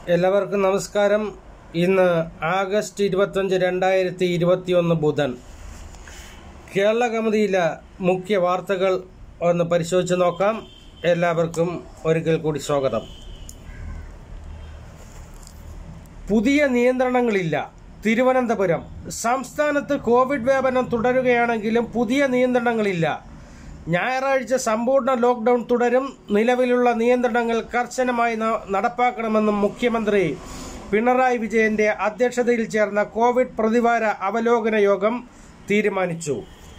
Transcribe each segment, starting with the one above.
എല്ലാവർക്കും നമസ്കാരം ഇന്ന് ആഗസ്റ്റ് ഇരുപത്തഞ്ച് രണ്ടായിരത്തി ഇരുപത്തിയൊന്ന് ബുധൻ കേരള കമിതിയിലെ മുഖ്യ വാർത്തകൾ ഒന്ന് പരിശോധിച്ച് നോക്കാം എല്ലാവർക്കും ഒരിക്കൽ കൂടി സ്വാഗതം പുതിയ നിയന്ത്രണങ്ങളില്ല തിരുവനന്തപുരം സംസ്ഥാനത്ത് കോവിഡ് വ്യാപനം തുടരുകയാണെങ്കിലും പുതിയ നിയന്ത്രണങ്ങളില്ല ഞായറാഴ്ച സമ്പൂർണ്ണ ലോക്ക്ഡൌൺ തുടരും നിലവിലുള്ള നിയന്ത്രണങ്ങൾ കർശനമായി ന- നടപ്പാക്കണമെന്നും മുഖ്യമന്ത്രി പിണറായി വിജയന്റെ അധ്യക്ഷതയിൽ ചേർന്ന കോവിഡ് പ്രതിവാര അവലോകന യോഗം തീരുമാനിച്ചു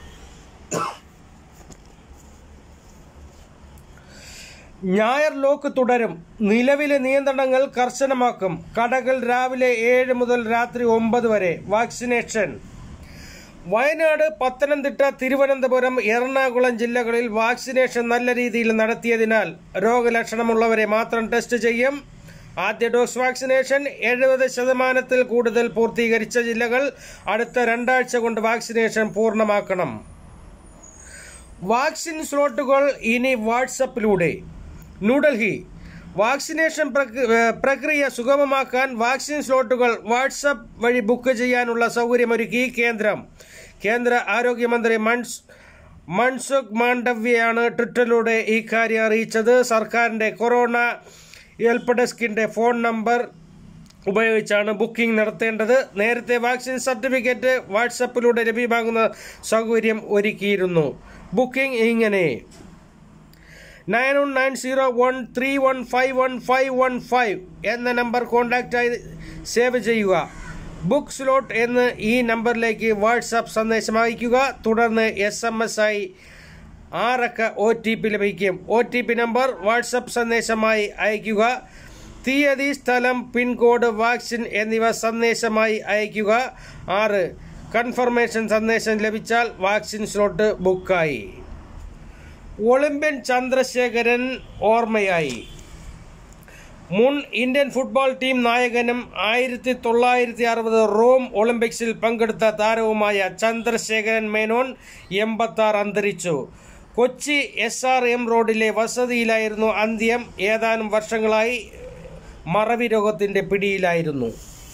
ഞായർ ലോക്ക് തുടരും നിലവിലെ നിയന്ത്രണങ്ങൾ കർശനമാക്കും കടകൾ രാവിലെ ഏഴ് മുതൽ രാത്രി ഒമ്പത് വരെ വാക്സിനേഷൻ വയനാട് പത്തനംതിട്ട തിരുവനന്തപുരം എറണാകുളം ജില്ലകളിൽ വാക്സിനേഷൻ നല്ല രീതിയിൽ നടത്തിയതിനാൽ രോഗലക്ഷണമുള്ളവരെ മാത്രം ടെസ്റ്റ് ചെയ്യും ആദ്യ ഡോസ് വാക്സിനേഷൻ എഴുപത് ശതമാനത്തിൽ കൂടുതൽ പൂർത്തീകരിച്ച ജില്ലകൾ അടുത്ത രണ്ടാഴ്ച കൊണ്ട് വാക്സിനേഷൻ പൂർണ്ണമാക്കണം വാക്സിൻ സ്ലോട്ടുകൾ ഇനി വാട്സപ്പിലൂടെ ന്യൂഡൽഹി വാക്സിനേഷൻ പ്രക്- ഏഹ് പ്രക്രിയ സുഗമമാക്കാൻ വാക്സിൻ സ്ലോട്ടുകൾ വാട്സപ്പ് വഴി ബുക്ക് ചെയ്യാനുള്ള സൗകര്യമൊരുക്കി കേന്ദ്രം കേന്ദ്ര ആരോഗ്യമന്ത്രി മൻസ് മൻസുഖ് മാണ്ഡവ്യയാണ് ട്വിറ്ററിലൂടെ ഇക്കാര്യം അറിയിച്ചത് സർക്കാരിന്റെ കൊറോണ ഹെൽപ്പ് ഡെസ്കിന്റെ ഫോൺ നമ്പർ ഉപയോഗിച്ചാണ് ബുക്കിംഗ് നടത്തേണ്ടത് നേരത്തെ വാക്സിൻ സർട്ടിഫിക്കറ്റ് വാട്സപ്പിലൂടെ ലഭ്യമാകുന്ന സൗകര്യം ഒരുക്കിയിരുന്നു ബുക്കിംഗ് ഇങ്ങനെ nine one nine zero one three one five one five one five എന്ന നമ്പർ കോൺടാക്റ്റായി സേവ് ചെയ്യുക ബുക്ക് സ്ലോട്ട് എന്ന് ഈ നമ്പറിലേക്ക് വാട്സാപ്പ് സന്ദേശം അയയ്ക്കുക തുടർന്ന് എസ് എം എസ് ആയി ആറക്ക ഒ ടി പി ലഭിക്കും O T P number WhatsApp സന്ദേശമായി അയയ്ക്കുക തീയതി സ്ഥലം പിൻകോഡ് വാക്സിൻ എന്നിവ സന്ദേശമായി അയയ്ക്കുക ആറ് കൺഫർമേഷൻ സന്ദേശം ലഭിച്ചാൽ വാക്സിൻ സ്ലോട്ട് ബുക്കായി ഒളിമ്പ്യൻ ചന്ദ്രശേഖരൻ ഓർമ്മയായി മുൻ ഇന്ത്യൻ ഫുട്ബോൾ ടീം നായകനും ആയിരത്തി തൊള്ളായിരത്തി അറുപത് റോം ഒളിമ്പിക്സിൽ പങ്കെടുത്ത താരവുമായ ചന്ദ്രശേഖരൻ മേനോൻ എൺപത്തി ആറ് അന്തരിച്ചു കൊച്ചി എസ് ആർ എം റോഡിലെ വസതിയിലായിരുന്നു അന്ത്യം ഏതാനും വർഷങ്ങളായി മറവി രോഗത്തിന്റെ പിടിയിലായിരുന്നു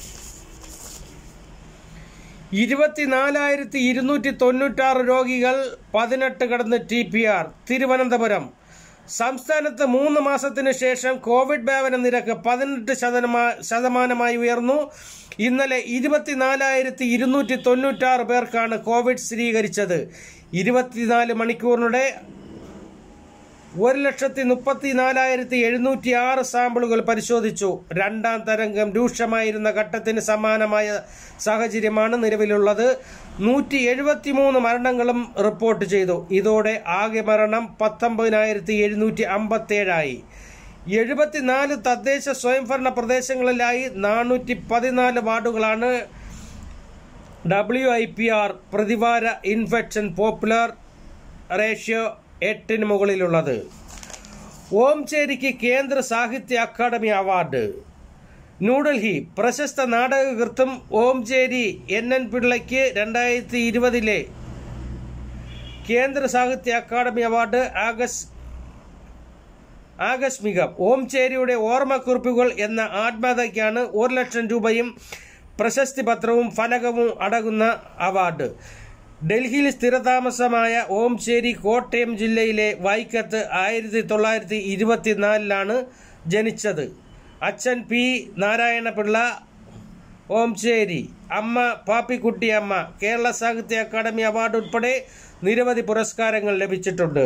ഇരുപത്തിനാലായിരത്തി ഇരുന്നൂറ്റി തൊണ്ണൂറ്റാറ് രോഗികൾ പതിനെട്ട് കടന്ന് ടി പി ആർ തിരുവനന്തപുരം സംസ്ഥാനത്ത് മൂന്ന് മാസത്തിന് ശേഷം കോവിഡ് വ്യാപന നിരക്ക് പതിനെട്ട് ശതമാ ശതമാനമായി ഉയർന്നു ഇന്നലെ ഇരുപത്തിനാലായിരത്തി ഇരുന്നൂറ്റി തൊണ്ണൂറ്റാറ് പേർക്കാണ് കോവിഡ് സ്ഥിരീകരിച്ചത് ഇരുപത്തിനാല് മണിക്കൂറിനിടെ ഒരു ലക്ഷത്തി മുപ്പത്തിനാലായിരത്തി എഴുന്നൂറ്റി ആറ് സാമ്പിളുകൾ പരിശോധിച്ചു രണ്ടാം തരംഗം രൂക്ഷമായിരുന്ന ഘട്ടത്തിന് സമാനമായ സാഹചര്യമാണ് നിലവിലുള്ളത് നൂറ്റി എഴുപത്തിമൂന്ന് മരണങ്ങളും റിപ്പോർട്ട് ചെയ്തു ഇതോടെ ആകെ മരണം പത്തൊമ്പതിനായിരത്തി എഴുന്നൂറ്റി അമ്പത്തേഴായി എഴുപത്തിനാല് തദ്ദേശ സ്വയംഭരണ പ്രദേശങ്ങളിലായി നാനൂറ്റി പതിനാല് വാർഡുകളാണ് ഡബ്ല്യു ഐ പി ആർ പ്രതിവാര ഇൻഫെക്ഷൻ പോപ്പുലർ റേഷ്യോ എട്ടിന് മുകളിലുള്ളത് ഓംചേരിക്ക് കേന്ദ്ര സാഹിത്യ അക്കാദമി അവാർഡ് ന്യൂഡൽഹി പ്രശസ്ത നാടകകൃത്തും ഓംചേരി എൻ എൻ പിള്ളയ്ക്ക് രണ്ടായിരത്തി ഇരുപതിലെ കേന്ദ്ര സാഹിത്യ അക്കാദമി അവാർഡ് ആഗസ്റ്റ് ആകസ്മികം ഓംചേരിയുടെ ഓർമ്മക്കുറിപ്പുകൾ എന്ന ആത്മകഥയ്ക്കാണ് ഒരു ലക്ഷം രൂപയും പ്രശസ്തി പത്രവും ഫലകവും അടങ്ങുന്ന അവാർഡ് ഡൽഹിയിൽ സ്ഥിരതാമസമായ ഓംചേരി കോട്ടയം ജില്ലയിലെ വൈക്കത്ത് ആയിരത്തി തൊള്ളായിരത്തി ഇരുപത്തിനാലിലാണ് ജനിച്ചത് അച്ഛൻ പി നാരായണപിള്ള ഓംചേരി അമ്മ പാപ്പിക്കുട്ടി അമ്മ കേരള സാഹിത്യ അക്കാദമി അവാർഡ് ഉൾപ്പെടെ നിരവധി പുരസ്കാരങ്ങൾ ലഭിച്ചിട്ടുണ്ട്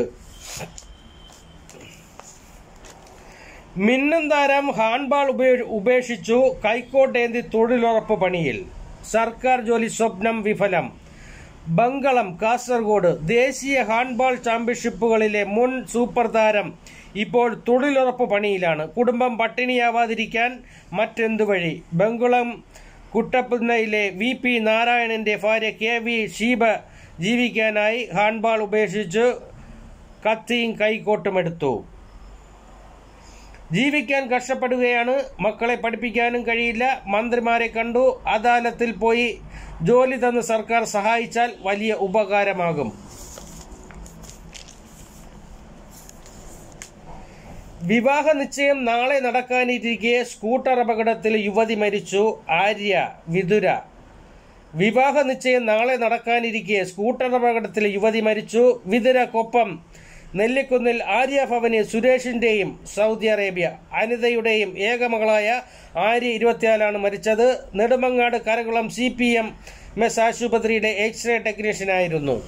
മിന്നും താരം ഹാൻഡ്ബാൾ ഉപേ- ഉപേക്ഷിച്ചു കൈക്കോട്ടേന്തി തൊഴിലുറപ്പ് പണിയിൽ സർക്കാർ ജോലി സ്വപ്നം വിഫലം ബംഗളം കാസർഗോഡ് ദേശീയ ഹാൻഡ്ബാൾ ചാമ്പ്യൻഷിപ്പുകളിലെ മുൻ സൂപ്പർ താരം ഇപ്പോൾ തൊഴിലുറപ്പ് പണിയിലാണ് കുടുംബം പട്ടിണിയാവാതിരിക്കാൻ മറ്റെന്തു വഴി ബംഗളം കുട്ടപ്പുന്നയിലെ വി പി നാരായണന്റെ ഭാര്യ കെ വി ഷീബ ജീവിക്കാനായി ഹാൻഡ്ബാൾ ഉപേക്ഷിച്ച് കത്തിയും കൈക്കോട്ടുമെടുത്തു ജീവിക്കാൻ കഷ്ടപ്പെടുകയാണ് മക്കളെ പഠിപ്പിക്കാനും കഴിയില്ല മന്ത്രിമാരെ കണ്ടു അദാലത്തിൽ പോയി ജോലി തന്ന് സർക്കാർ സഹായിച്ചാൽ വലിയ ഉപകാരമാകും വിവാഹ നിശ്ചയം നാളെ നടക്കാനിരിക്കെ സ്കൂട്ടർ അപകടത്തിൽ യുവതി മരിച്ചു ആര്യ വിതുര വിവാഹ നിശ്ചയം നാളെ നടക്കാനിരിക്കെ സ്കൂട്ടർ അപകടത്തിൽ യുവതി മരിച്ചു വിതുര കൊപ്പം നെല്ലിക്കുന്നിൽ ആര്യ ഭവന് സുരേഷിന്റെയും സൗദി അറേബ്യ അനിതയുടെയും ഏകമകളായ ആര്യ ഇരുപത്തിനാലാണ് മരിച്ചത് Nedumangad Karakulam C P M S ആശുപത്രിയിലെ എക്സ്റേ ടെക്നീഷ്യനായിരുന്നു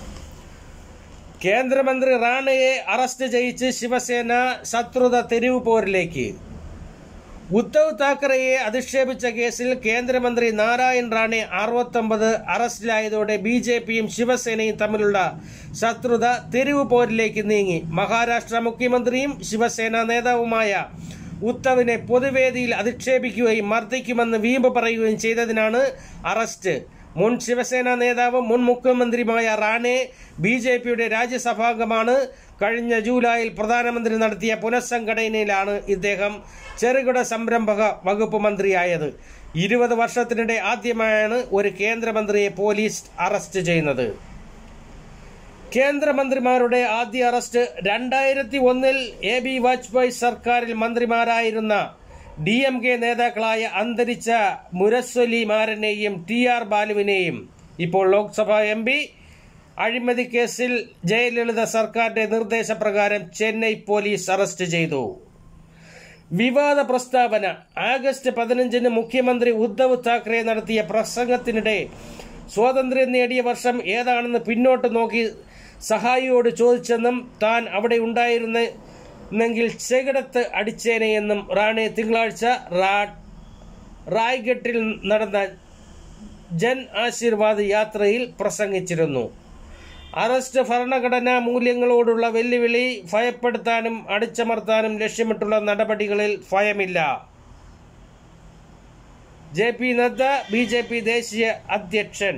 കേന്ദ്രമന്ത്രി റാണയെ അറസ്റ്റ് ചെയ്യിച്ച് ശിവസേന ശത്രുത തെരുവ് പോരിലേക്ക് ഉദ്ധവ് താക്കറെയെ അധിക്ഷേപിച്ച കേസിൽ കേന്ദ്രമന്ത്രി നാരായൺ റാണെ അറുപത്തൊമ്പത് അറസ്റ്റിലായതോടെ ബി ജെ പിയും ശിവസേനയും തമ്മിലുള്ള ശത്രുത തെരുവ് പോരിലേക്ക് നീങ്ങി മഹാരാഷ്ട്ര മുഖ്യമന്ത്രിയും ശിവസേന നേതാവുമായ ഉദ്ധവിനെ പൊതുവേദിയിൽ അധിക്ഷേപിക്കുകയും മർദ്ദിക്കുമെന്ന് വീമ്പ് പറയുകയും ചെയ്തതിനാണ് അറസ്റ്റ് മുൻ ശിവസേന നേതാവും മുൻ മുഖ്യമന്ത്രിയുമായ റാണെ ബി ജെ പിയുടെ രാജ്യസഭാംഗമാണ് കഴിഞ്ഞ ജൂലൈയിൽ പ്രധാനമന്ത്രി നടത്തിയ പുനഃസംഘടനയിലാണ് ഇദ്ദേഹം ചെറുകിട സംരംഭക വകുപ്പ് മന്ത്രിയായത് ഇരുപത് വർഷത്തിനിടെ ആദ്യമായാണ് ഒരു കേന്ദ്രമന്ത്രിയെ പോലീസ് അറസ്റ്റ് ചെയ്യുന്നത് കേന്ദ്രമന്ത്രിമാരുടെ ആദ്യ അറസ്റ്റ് രണ്ടായിരത്തി ഒന്നിൽ എ ബി വാജ്പേയി സർക്കാരിൽ മന്ത്രിമാരായിരുന്ന ഡി എം കെ നേതാക്കളായ അന്തരിച്ച മുരസ്വലി മാരനെയും ടി ആർ ബാലുവിനെയും ഇപ്പോൾ ലോക്സഭാ എം പി അഴിമതി കേസിൽ ജയലളിത സർക്കാരിന്റെ നിർദ്ദേശപ്രകാരം ചെന്നൈ പോലീസ് അറസ്റ്റ് ചെയ്തു വിവാദ പ്രസ്താവന ആഗസ്റ്റ് പതിനഞ്ചിന് മുഖ്യമന്ത്രി ഉദ്ധവ് താക്കറെ നടത്തിയ പ്രസംഗത്തിനിടെ സ്വാതന്ത്ര്യം നേടിയ വർഷം ഏതാണെന്ന് പിന്നോട്ട് നോക്കി സഹായിയോട് ചോദിച്ചെന്നും താൻ അവിടെ ഉണ്ടായിരുന്നെങ്കിൽ ചെകിടത്ത് അടിച്ചേനെയെന്നും റാണെ തിങ്കളാഴ്ച റാ- റായ്ഗട്ടിൽ നടന്ന ജൻ ആശീർവാദ് യാത്രയിൽ പ്രസംഗിച്ചിരുന്നു അറസ്റ്റ് ഭരണഘടനാ മൂല്യങ്ങളോടുള്ള വെല്ലുവിളി ഭയപ്പെടുത്താനും അടിച്ചമർത്താനും ലക്ഷ്യമിട്ടുള്ള നടപടികളിൽ ഭയമില്ല J P Nadda B J P ദേശീയ അധ്യക്ഷൻ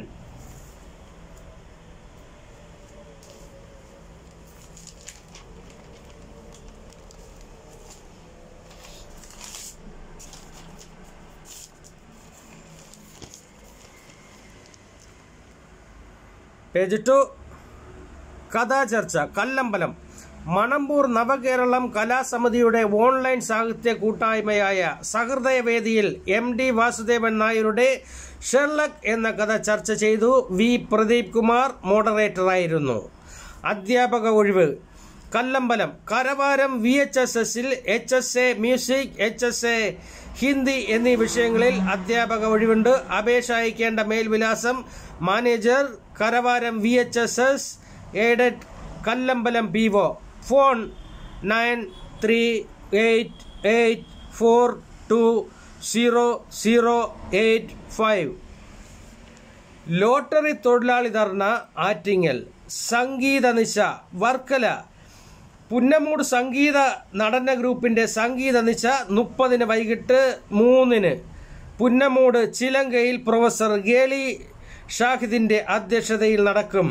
പേജ് ടു കഥാചർച്ച കല്ലമ്പലം മണമ്പൂർ നവകേരളം കലാസമിതിയുടെ ഓൺലൈൻ സാഹിത്യ കൂട്ടായ്മയായ സഹൃദയവേദിയിൽ എം ഡി വാസുദേവൻ നായരുടെ ഷെർലക് എന്ന കഥ ചർച്ച ചെയ്തു വി പ്രദീപ് കുമാർ മോഡറേറ്ററായിരുന്നു അധ്യാപക ഒഴിവ് Kallambalam Karavaram V H S എസിൽ H S A music H S A Hindi എന്നീ വിഷയങ്ങളിൽ അധ്യാപക ഒഴിവുണ്ട് അപേക്ഷ അയക്കേണ്ട മേൽവിലാസം manager Karavaram V H S S aided Kallambalam P O phone nine three eight eight four two zero zero eight five lottery തൊഴിലാളി ധർണ ആറ്റിങ്ങൽ സംഗീത നിശ വർക്കല പുന്നമൂട് സംഗീത നടന ഗ്രൂപ്പിന്റെ സംഗീത നിശ മുപ്പതിന് വൈകിട്ട് മൂന്നിന് പുന്നമൂട് ചിലങ്കയിൽ പ്രൊഫസർ ഗേളി ഷാഹിദിന്റെ അധ്യക്ഷതയിൽ നടക്കും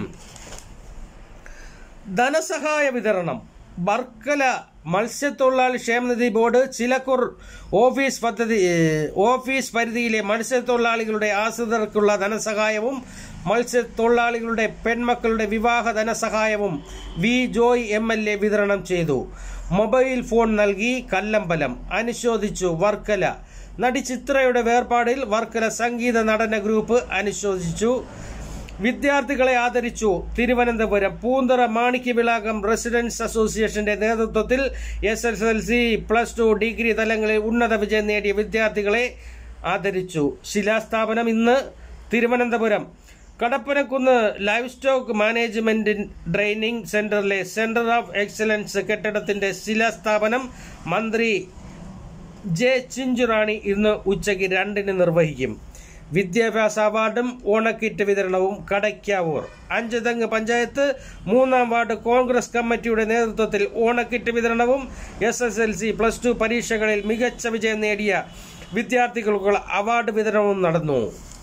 ധനസഹായ വിതരണം വർക്കല മത്സ്യത്തൊഴിലാളി ക്ഷേമനിധി ബോർഡ് ചിലക്കൂർ ഓഫീസ് പദ്ധതി ഏഹ്, ഓഫീസ് പരിധിയിലെ മത്സ്യത്തൊഴിലാളികളുടെ ആശ്രിതർക്കുള്ള ധനസഹായവും മത്സ്യത്തൊഴിലാളികളുടെ പെൺമക്കളുടെ വിവാഹ ധനസഹായവും V Joy M L A വിതരണം ചെയ്തു മൊബൈൽ ഫോൺ നൽകി കല്ലമ്പലം അനുശോദിച്ചു വർക്കല നടി ചിത്രയുടെ വേർപാടിൽ വർക്കല സംഗീത നടന ഗ്രൂപ്പ് അനുശോചിച്ചു വിദ്യാർത്ഥികളെ ആദരിച്ചു തിരുവനന്തപുരം പൂന്തറ മാണിക്യവിളാകം റെസിഡൻസ് അസോസിയേഷന്റെ നേതൃത്വത്തിൽ S S L C plus two degree തലങ്ങളിൽ ഉന്നത വിജയം നേടിയ വിദ്യാർത്ഥികളെ ആദരിച്ചു ശിലാസ്ഥാപനം ഇന്ന് Thiruvananthapuram Kadappanakunnu live stock management training സെന്ററിലെ സെന്റർ ഓഫ് എക്സലൻസ് കെട്ടിടത്തിന്റെ ശിലാസ്ഥാപനം മന്ത്രി ജെ ചിഞ്ചുറാണി ഇന്ന് ഉച്ചയ്ക്ക് രണ്ടിന് നിർവഹിക്കും വിദ്യാഭ്യാസ അവാർഡും ഓണക്കിറ്റ് വിതരണവും കടയ്ക്കാവൂർ അഞ്ചുതെങ്ങ് പഞ്ചായത്ത് മൂന്നാം വാർഡ് കോൺഗ്രസ് കമ്മിറ്റിയുടെ നേതൃത്വത്തിൽ ഓണക്കിറ്റ് വിതരണവും S S L C plus two പരീക്ഷകളിൽ മികച്ച വിജയം നേടിയ വിദ്യാർത്ഥികൾക്കുള്ള അവാർഡ് വിതരണവും നടന്നു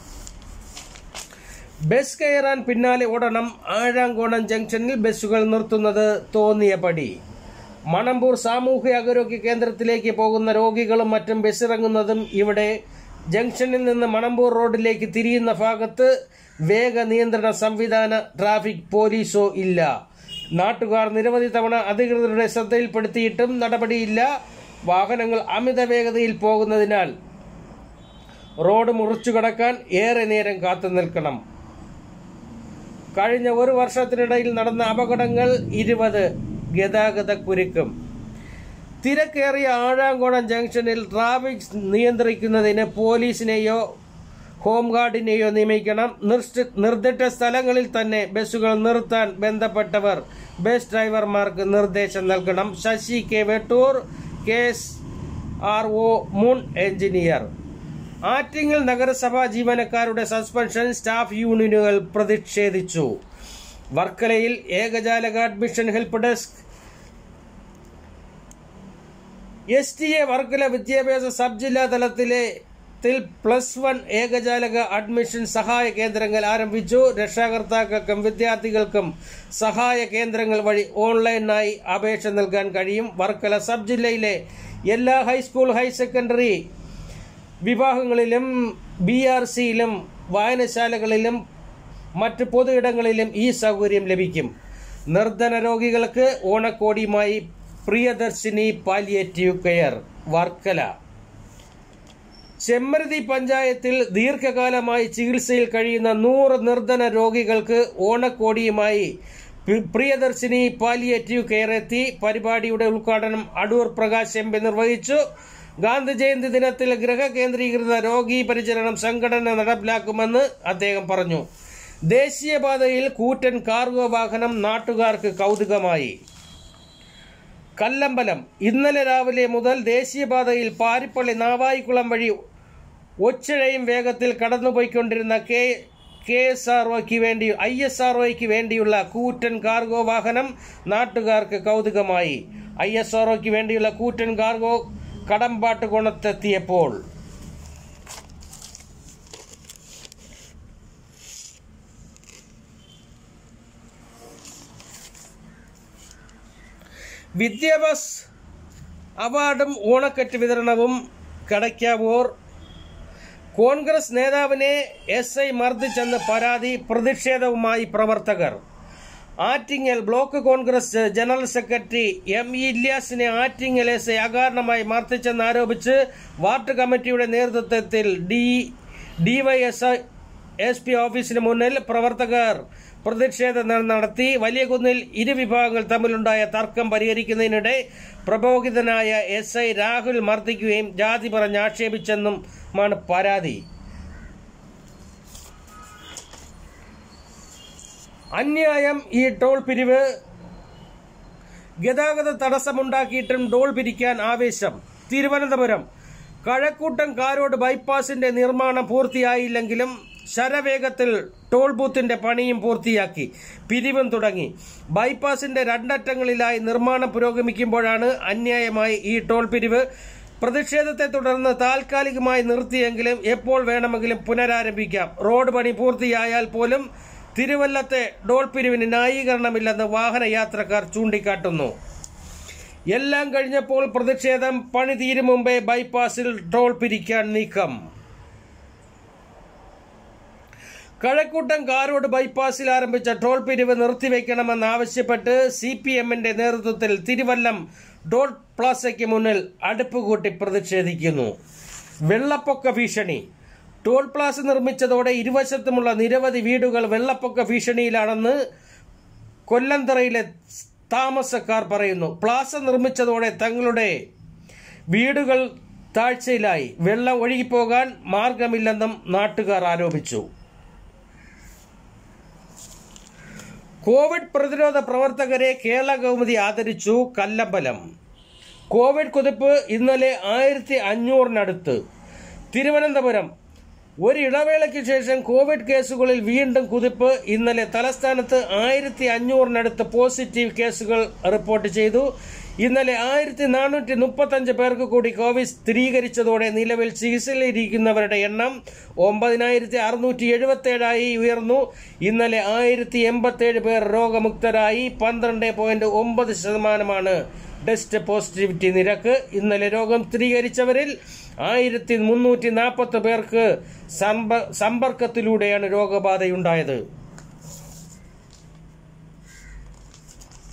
ബസ് കയറാൻ പിന്നാലെ ഓടണം ആഴാങ്കോണം ജംഗ്ഷനിൽ ബസ്സുകൾ നിർത്തുന്നത് തോന്നിയ പടി മണമ്പൂർ സാമൂഹ്യ ആരോഗ്യ കേന്ദ്രത്തിലേക്ക് പോകുന്ന രോഗികളും മറ്റും ബസ്സിറങ്ങുന്നതും ഇവിടെ ജംഗ്ഷനിൽ നിന്ന് മണമ്പൂർ റോഡിലേക്ക് തിരിയുന്ന ഭാഗത്ത് വേഗ നിയന്ത്രണ സംവിധാന ട്രാഫിക് പോലീസോ ഇല്ല നാട്ടുകാർ നിരവധി തവണ അധികൃതരുടെ ശ്രദ്ധയിൽപ്പെടുത്തിയിട്ടും നടപടിയില്ല വാഹനങ്ങൾ അമിത വേഗതയിൽ പോകുന്നതിനാൽ റോഡ് മുറിച്ചു കടക്കാൻ ഏറെ നേരം കാത്തു നിൽക്കണം കഴിഞ്ഞ ഒരു വർഷത്തിനിടയിൽ നടന്ന അപകടങ്ങൾ ഇരുപത് ഗതാഗത കുരുക്കും തിരക്കേറിയ ആഴാങ്കോണം ജംഗ്ഷനിൽ ട്രാഫിക് നിയന്ത്രിക്കുന്നതിന് പോലീസിനെയോ ഹോംഗാർഡിനെയോ നിയമിക്കണം നിർശ്ചി- നിർദ്ദിഷ്ട സ്ഥലങ്ങളിൽ തന്നെ ബസ്സുകൾ നിർത്താൻ ബന്ധപ്പെട്ടവർ ബസ് ഡ്രൈവർമാർക്ക് നിർദ്ദേശം നൽകണം Sasi K Vettoor K S R O മുൻ എഞ്ചിനീയർ ആറ്റിങ്ങൽ നഗരസഭാ ജീവനക്കാരുടെ സസ്പെൻഷൻ സ്റ്റാഫ് യൂണിയനുകൾ പ്രതിഷേധിച്ചു വർക്കലയിൽ ഏകജാലക admission help desk S T A Varkala വിദ്യാഭ്യാസ സബ് ജില്ലാ തലത്തിലെ ത്തിൽ പ്ലസ് വൺ ഏകജാലക അഡ്മിഷൻ സഹായ കേന്ദ്രങ്ങൾ ആരംഭിച്ചു രക്ഷാകർത്താക്കൾക്കും വിദ്യാർത്ഥികൾക്കും സഹായ കേന്ദ്രങ്ങൾ വഴി ഓൺലൈനായി അപേക്ഷ നൽകാൻ കഴിയും വർക്കല സബ് ജില്ലയിലെ എല്ലാ ഹൈസ്കൂൾ ഹയർ സെക്കൻഡറി വിഭാഗങ്ങളിലും ബി ആർ സിയിലും വായനശാലകളിലും മറ്റ് പൊതുയിടങ്ങളിലും ഈ സൗകര്യം ലഭിക്കും നിർധന രോഗികൾക്ക് ഓണക്കോടിയുമായി പ്രിയദർശിനി പാലിയേറ്റീവ് കെയർ വർക്കല ചെമ്മരുതി പഞ്ചായത്തിൽ ദീർഘകാലമായി ചികിത്സയിൽ കഴിയുന്ന നൂറ് നിർധന രോഗികൾക്ക് ഓണക്കോടിയുമായി പി- പ്രിയദർശിനി പാലിയേറ്റീവ് കെയർ എത്തി പരിപാടിയുടെ ഉദ്ഘാടനം അടൂർ പ്രകാശ് എം പി നിർവഹിച്ചു ഗാന്ധി ജയന്തി ദിനത്തിൽ ഗൃഹ കേന്ദ്രീകൃത രോഗി പരിചരണം സംഘടന നടപ്പിലാക്കുമെന്ന് അദ്ദേഹം പറഞ്ഞു ദേശീയപാതയിൽ കൂറ്റൻ കാർഗോ വാഹനം നാട്ടുകാർക്ക് കൗതുകമായി കല്ലമ്പലം ഇന്നലെ രാവിലെ മുതൽ ദേശീയപാതയിൽ പാരിപ്പള്ളി നാവായിക്കുളം വഴി ഒച്ചിഴയും വേഗത്തിൽ കടന്നുപോയിക്കൊണ്ടിരുന്ന കെ കെ എസ് ആർ ഒക്ക് വേണ്ടി ഐ എസ് ആർ ഒക്ക് വേണ്ടിയുള്ള കൂറ്റൻ കാർഗോ വാഹനം നാട്ടുകാർക്ക് കൗതുകമായി ഐ എസ് ആർ ഒക്ക് വേണ്ടിയുള്ള കൂറ്റൻ കാർഗോ കടമ്പാട്ട് കൊണത്തെത്തിയപ്പോൾ വിദ്യാഭ്യാസ് അവാർഡും ഓണക്കറ്റ് വിതരണവും കടയ്ക്കാവൂർ കോൺഗ്രസ് നേതാവിനെ എസ് ഐ മർദ്ദിച്ചെന്ന് പരാതി പ്രതിഷേധവുമായി പ്രവർത്തകർ Attingal block Congress general secretary M E ഇല്യാസിനെ ആറ്റിങ്ങൽ എസ് ഐ അകാരണമായി മർദ്ദിച്ചെന്ന് ആരോപിച്ച് വാർഡ് കമ്മിറ്റിയുടെ നേതൃത്വത്തിൽ ഡി ഡിവൈഎസ് എസ് പി ഓഫീസിന് മുന്നിൽ പ്രവർത്തകർ പ്രതിഷേധം നടത്തി വലിയകുന്നിൽ ഇരു വിഭാഗങ്ങൾ തമ്മിലുണ്ടായ തർക്കം പരിഹരിക്കുന്നതിനിടെ പ്രബോധിതനായ എസ് ഐ രാഹുൽ മർദ്ദിക്കുകയും ജാതി പറഞ്ഞ് ആക്ഷേപിച്ചെന്നുമാണ് പരാതി അന്യായം ഈ ടോൾ പിരിവ് ഗതാഗത തടസ്സമുണ്ടാക്കിയിട്ടും ടോൾ പിരിക്കാൻ ആവേശം തിരുവനന്തപുരം കഴക്കൂട്ടം കാരോട് ബൈപ്പാസിന്റെ നിർമ്മാണം പൂർത്തിയായില്ലെങ്കിലും ശരവേഗത്തിൽ ടോൾ ബൂത്തിന്റെ പണിയും പൂർത്തിയാക്കി പിരിവും തുടങ്ങി ബൈപ്പാസിന്റെ രണ്ടറ്റങ്ങളിലായി നിർമ്മാണം പുരോഗമിക്കുമ്പോഴാണ് അന്യായമായി ഈ ടോൾ പിരിവ് പ്രതിഷേധത്തെ തുടർന്ന് താൽക്കാലികമായി നിർത്തിയെങ്കിലും എപ്പോൾ വേണമെങ്കിലും പുനരാരംഭിക്കാം റോഡ് പണി പൂർത്തിയായാൽ പോലും തിരുവല്ലത്തെ ടോൾ പിരിവിന് ന്യായീകരണമില്ലെന്ന് വാഹനയാത്രക്കാർ ചൂണ്ടിക്കാട്ടുന്നു എല്ലാം കഴിഞ്ഞപ്പോൾ പ്രതിഷേധം പണി തീരും മുമ്പേ ബൈപ്പാസിൽ ടോൾ പിരിക്കാൻ നീക്കം കഴക്കൂട്ടം കാരോട് ബൈപ്പാസിൽ ആരംഭിച്ച ടോൾ പിരിവ് നിർത്തിവെക്കണമെന്നാവശ്യപ്പെട്ട് സി പി എമ്മിന്റെ നേതൃത്വത്തിൽ തിരുവല്ലം ടോൾ പ്ലാസയ്ക്ക് മുന്നിൽ അടുപ്പ് കൂട്ടി പ്രതിഷേധിക്കുന്നു വെള്ളപ്പൊക്ക ഭീഷണി ടോൾ പ്ലാസ നിർമ്മിച്ചതോടെ ഇരുവശത്തുമുള്ള നിരവധി വീടുകൾ വെള്ളപ്പൊക്ക ഭീഷണിയിലാണെന്ന് കൊല്ലന്തറയിലെ താമസക്കാർ പറയുന്നു പ്ലാസ നിർമ്മിച്ചതോടെ തങ്ങളുടെ വീടുകൾ താഴ്ചയിലായി വെള്ളം ഒഴുകിപ്പോകാൻ മാർഗമില്ലെന്നും നാട്ടുകാർ ആരോപിച്ചു കോവിഡ് പ്രതിരോധ പ്രവർത്തകരെ കേരള കൗമുദി ആദരിച്ചു കല്ലമ്പലം കോവിഡ് കുതിപ്പ് ഇന്നലെ ആയിരത്തി അഞ്ഞൂറിനടുത്ത് തിരുവനന്തപുരം ഒരു ഇടവേളയ്ക്ക് ശേഷം കോവിഡ് കേസുകളിൽ വീണ്ടും കുതിപ്പ് ഇന്നലെ തലസ്ഥാനത്ത് ആയിരത്തി അഞ്ഞൂറിനടുത്ത് പോസിറ്റീവ് കേസുകൾ റിപ്പോർട്ട് ചെയ്തു ഇന്നലെ ആയിരത്തി നാനൂറ്റി മുപ്പത്തഞ്ച് പേർക്ക് കൂടി കോവിഡ് സ്ഥിരീകരിച്ചതോടെ നിലവിൽ ചികിത്സയിലിരിക്കുന്നവരുടെ എണ്ണം ഒമ്പതിനായിരത്തി അറുന്നൂറ്റി എഴുപത്തേഴായി ഉയർന്നു ഇന്നലെ ആയിരത്തി എൺപത്തേഴ് പേർ രോഗമുക്തരായി പന്ത്രണ്ട് പോയിന്റ് ഒമ്പത് ശതമാനമാണ് ടെസ്റ്റ് പോസിറ്റിവിറ്റി നിരക്ക് ഇന്നലെ രോഗം സ്ഥിരീകരിച്ചവരിൽ ആയിരത്തി മുന്നൂറ്റി നാൽപ്പത്തി പേർക്ക് സമ്പ- സമ്പർക്കത്തിലൂടെയാണ് രോഗബാധയുണ്ടായത്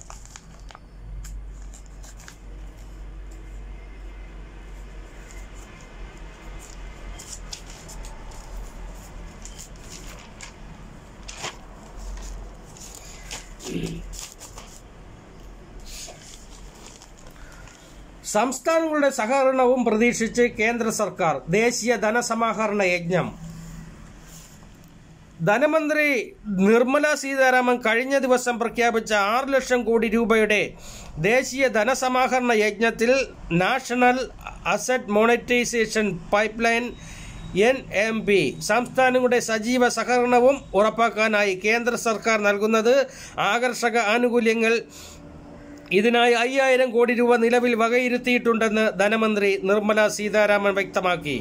സംസ്ഥാനങ്ങളുടെ സഹകരണവും പ്രതീക്ഷിച്ച് കേന്ദ്ര സർക്കാർ ദേശീയ ധനസമാഹരണ യജ്ഞം ധനമന്ത്രി നിർമ്മല സീതാരാമൻ കഴിഞ്ഞ ദിവസം പ്രഖ്യാപിച്ച ആറ് ലക്ഷം കോടി രൂപയുടെ ദേശീയ ധനസമാഹരണ യജ്ഞത്തിൽ national asset monetisation pipeline N M P സംസ്ഥാനങ്ങളുടെ സജീവ സഹകരണവും ഉറപ്പാക്കാനായി കേന്ദ്ര സർക്കാർ നൽകുന്നത് ആകർഷക ആനുകൂല്യങ്ങൾ ഇതിനായി അയ്യായിരം കോടി രൂപ നിലവിൽ വകയിരുത്തിയിട്ടുണ്ടെന്ന് ധനമന്ത്രി നിർമ്മല സീതാരാമൻ വ്യക്തമാക്കി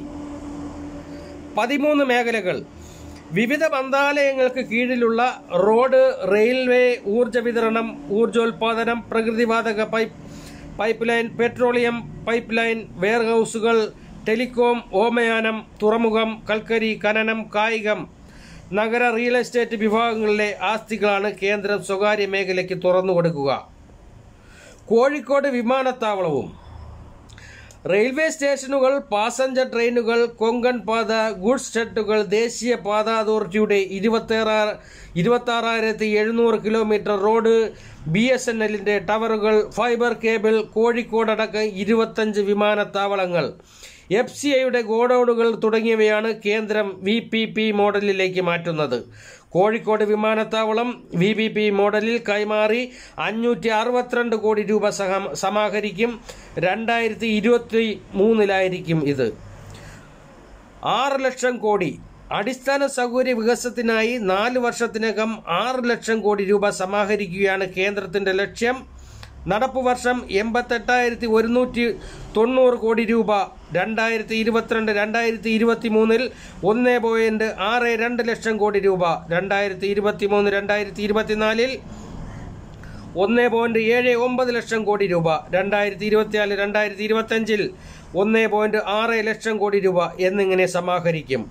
പതിമൂന്ന് മേഖലകൾ വിവിധ മന്ത്രാലയങ്ങൾക്ക് കീഴിലുള്ള റോഡ് റെയിൽവേ ഊർജ വിതരണം ഊർജോൽപാദനം പ്രകൃതിവാതക pipe pipeline petroleum pipeline വെയർഹൌസുകൾ ടെലികോം ഓമയാനം തുറമുഖം കൽക്കരി ഖനനം കായികം നഗര റിയൽ എസ്റ്റേറ്റ് വിഭാഗങ്ങളിലെ ആസ്തികളാണ് കേന്ദ്രം സ്വകാര്യ മേഖലയ്ക്ക് തുറന്നു കൊടുക്കുക കോഴിക്കോട് വിമാനത്താവളവും റെയിൽവേ സ്റ്റേഷനുകൾ പാസഞ്ചർ ട്രെയിനുകൾ കൊങ്കൺ പാത ഗുഡ്സ് ഷെഡുകൾ ദേശീയ പാത അതോറിറ്റിയുടെ ഇരുപത്തേറ ഇരുപത്താറായിരത്തി എഴുന്നൂറ് kilometre road B S N എല്ലിന്റെ ടവറുകൾ ഫൈബർ കേബിൾ കോഴിക്കോടടക്കം ഇരുപത്തഞ്ച് വിമാനത്താവളങ്ങൾ എഫ് സി ഐയുടെ ഗോഡൌണുകൾ തുടങ്ങിയവയാണ് കേന്ദ്രം വി പി പി മോഡലിലേക്ക് മാറ്റുന്നത് കോഴിക്കോട് വിമാനത്താവളം വി പി പി മോഡലിൽ കൈമാറി അഞ്ഞൂറ്റി അറുപത്തിരണ്ട് കോടി രൂപ സഹ- സമാഹരിക്കും രണ്ടായിരത്തി ഇരുപത്തി മൂന്നിലായിരിക്കും ഇത് ആറ് ലക്ഷം കോടി അടിസ്ഥാന സൗകര്യ വികസനത്തിനായി നാല് വർഷത്തിനകം ആറ് ലക്ഷം കോടി രൂപ സമാഹരിക്കുകയാണ് കേന്ദ്രത്തിന്റെ ലക്ഷ്യം നടപ്പു വർഷം എൺപത്തെട്ടായിരത്തി ഒരുന്നൂറ്റി തൊണ്ണൂറ് കോടി രൂപ രണ്ടായിരത്തി ഇരുപത്തിരണ്ട് രണ്ടായിരത്തി ഇരുപത്തി മൂന്നിൽ ഒന്ന് പോയിന്റ് ആറ് രണ്ട് ലക്ഷം കോടി രൂപ രണ്ടായിരത്തി ഇരുപത്തി മൂന്ന് രണ്ടായിരത്തി ഇരുപത്തിനാലിൽ ഒന്ന് പോയിന്റ് ഏഴ് ഒമ്പത് ലക്ഷം കോടി രൂപ രണ്ടായിരത്തി ഇരുപത്തിനാല് രണ്ടായിരത്തി ഇരുപത്തഞ്ചിൽ ഒന്ന് പോയിന്റ് ആറ് ലക്ഷം കോടി രൂപ എന്നിങ്ങനെ സമാഹരിക്കും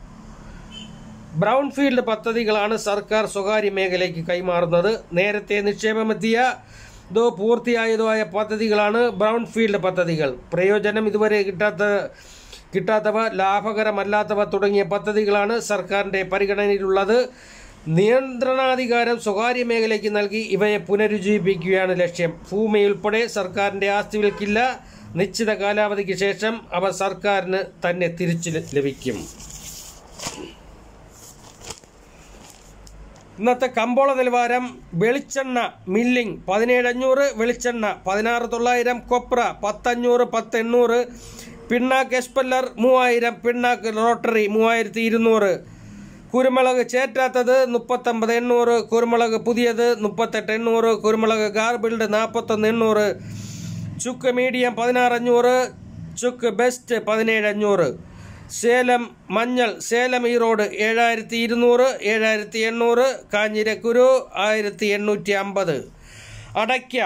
ബ്രൗൺഫീൽഡ് പദ്ധതികളാണ് സർക്കാർ സ്വകാര്യ മേഖലയ്ക്ക് കൈമാറുന്നത് നേരത്തെ നിക്ഷേപമെത്തിയ ദോ പൂർത്തിയായതോ ആയ പദ്ധതികളാണ് ബ്രൗൺഫീൽഡ് പദ്ധതികൾ പ്രയോജനം ഇതുവരെ കിട്ടാത്ത കിട്ടാത്തവ ലാഭകരമല്ലാത്തവ തുടങ്ങിയ പദ്ധതികളാണ് സർക്കാരിന്റെ പരിഗണനയിലുള്ളത് നിയന്ത്രണാധികാരം സ്വകാര്യ മേഖലയ്ക്ക് നൽകി ഇവയെ പുനരുജ്ജീവിപ്പിക്കുകയാണ് ലക്ഷ്യം ഭൂമി ഉൾപ്പെടെ സർക്കാരിന്റെ ആസ്തി വിൽക്കില്ല നിശ്ചിത കാലാവധിക്ക് ശേഷം അവ സർക്കാരിന് തന്നെ തിരിച്ചു ലഭിക്കും ഇന്നത്തെ കമ്പോള നിലവാരം വെളിച്ചെണ്ണ മില്ലിംഗ് പതിനേഴ് അഞ്ഞൂറ് വെളിച്ചെണ്ണ പതിനാറ് തൊള്ളായിരം കൊപ്ര പത്തഞ്ഞൂറ് പത്ത് എണ്ണൂറ് പിണ്ണാക്ക് എസ്പെല്ലർ മൂവായിരം പിണ്ണാക്ക് റോട്ടറി മൂവായിരത്തി ഇരുന്നൂറ് കുരുമുളക് ചേറ്റാത്തത് മുപ്പത്തൊമ്പത് എണ്ണൂറ് കുരുമുളക് പുതിയത് മുപ്പത്തെട്ട് എണ്ണൂറ് കുരുമുളക് ഗാർബിൾഡ് നാൽപ്പത്തൊന്ന് എണ്ണൂറ് ചുക്ക് മീഡിയം പതിനാറ് അഞ്ഞൂറ് ചുക്ക് ബെസ്റ്റ് പതിനേഴ് അഞ്ഞൂറ് സേലം മഞ്ഞൾ സേലം ഈറോഡ് ഏഴായിരത്തി ഇരുന്നൂറ് ഏഴായിരത്തി എണ്ണൂറ് കാഞ്ഞിരക്കുരു ആയിരത്തി എണ്ണൂറ്റി അമ്പത് അടയ്ക്ക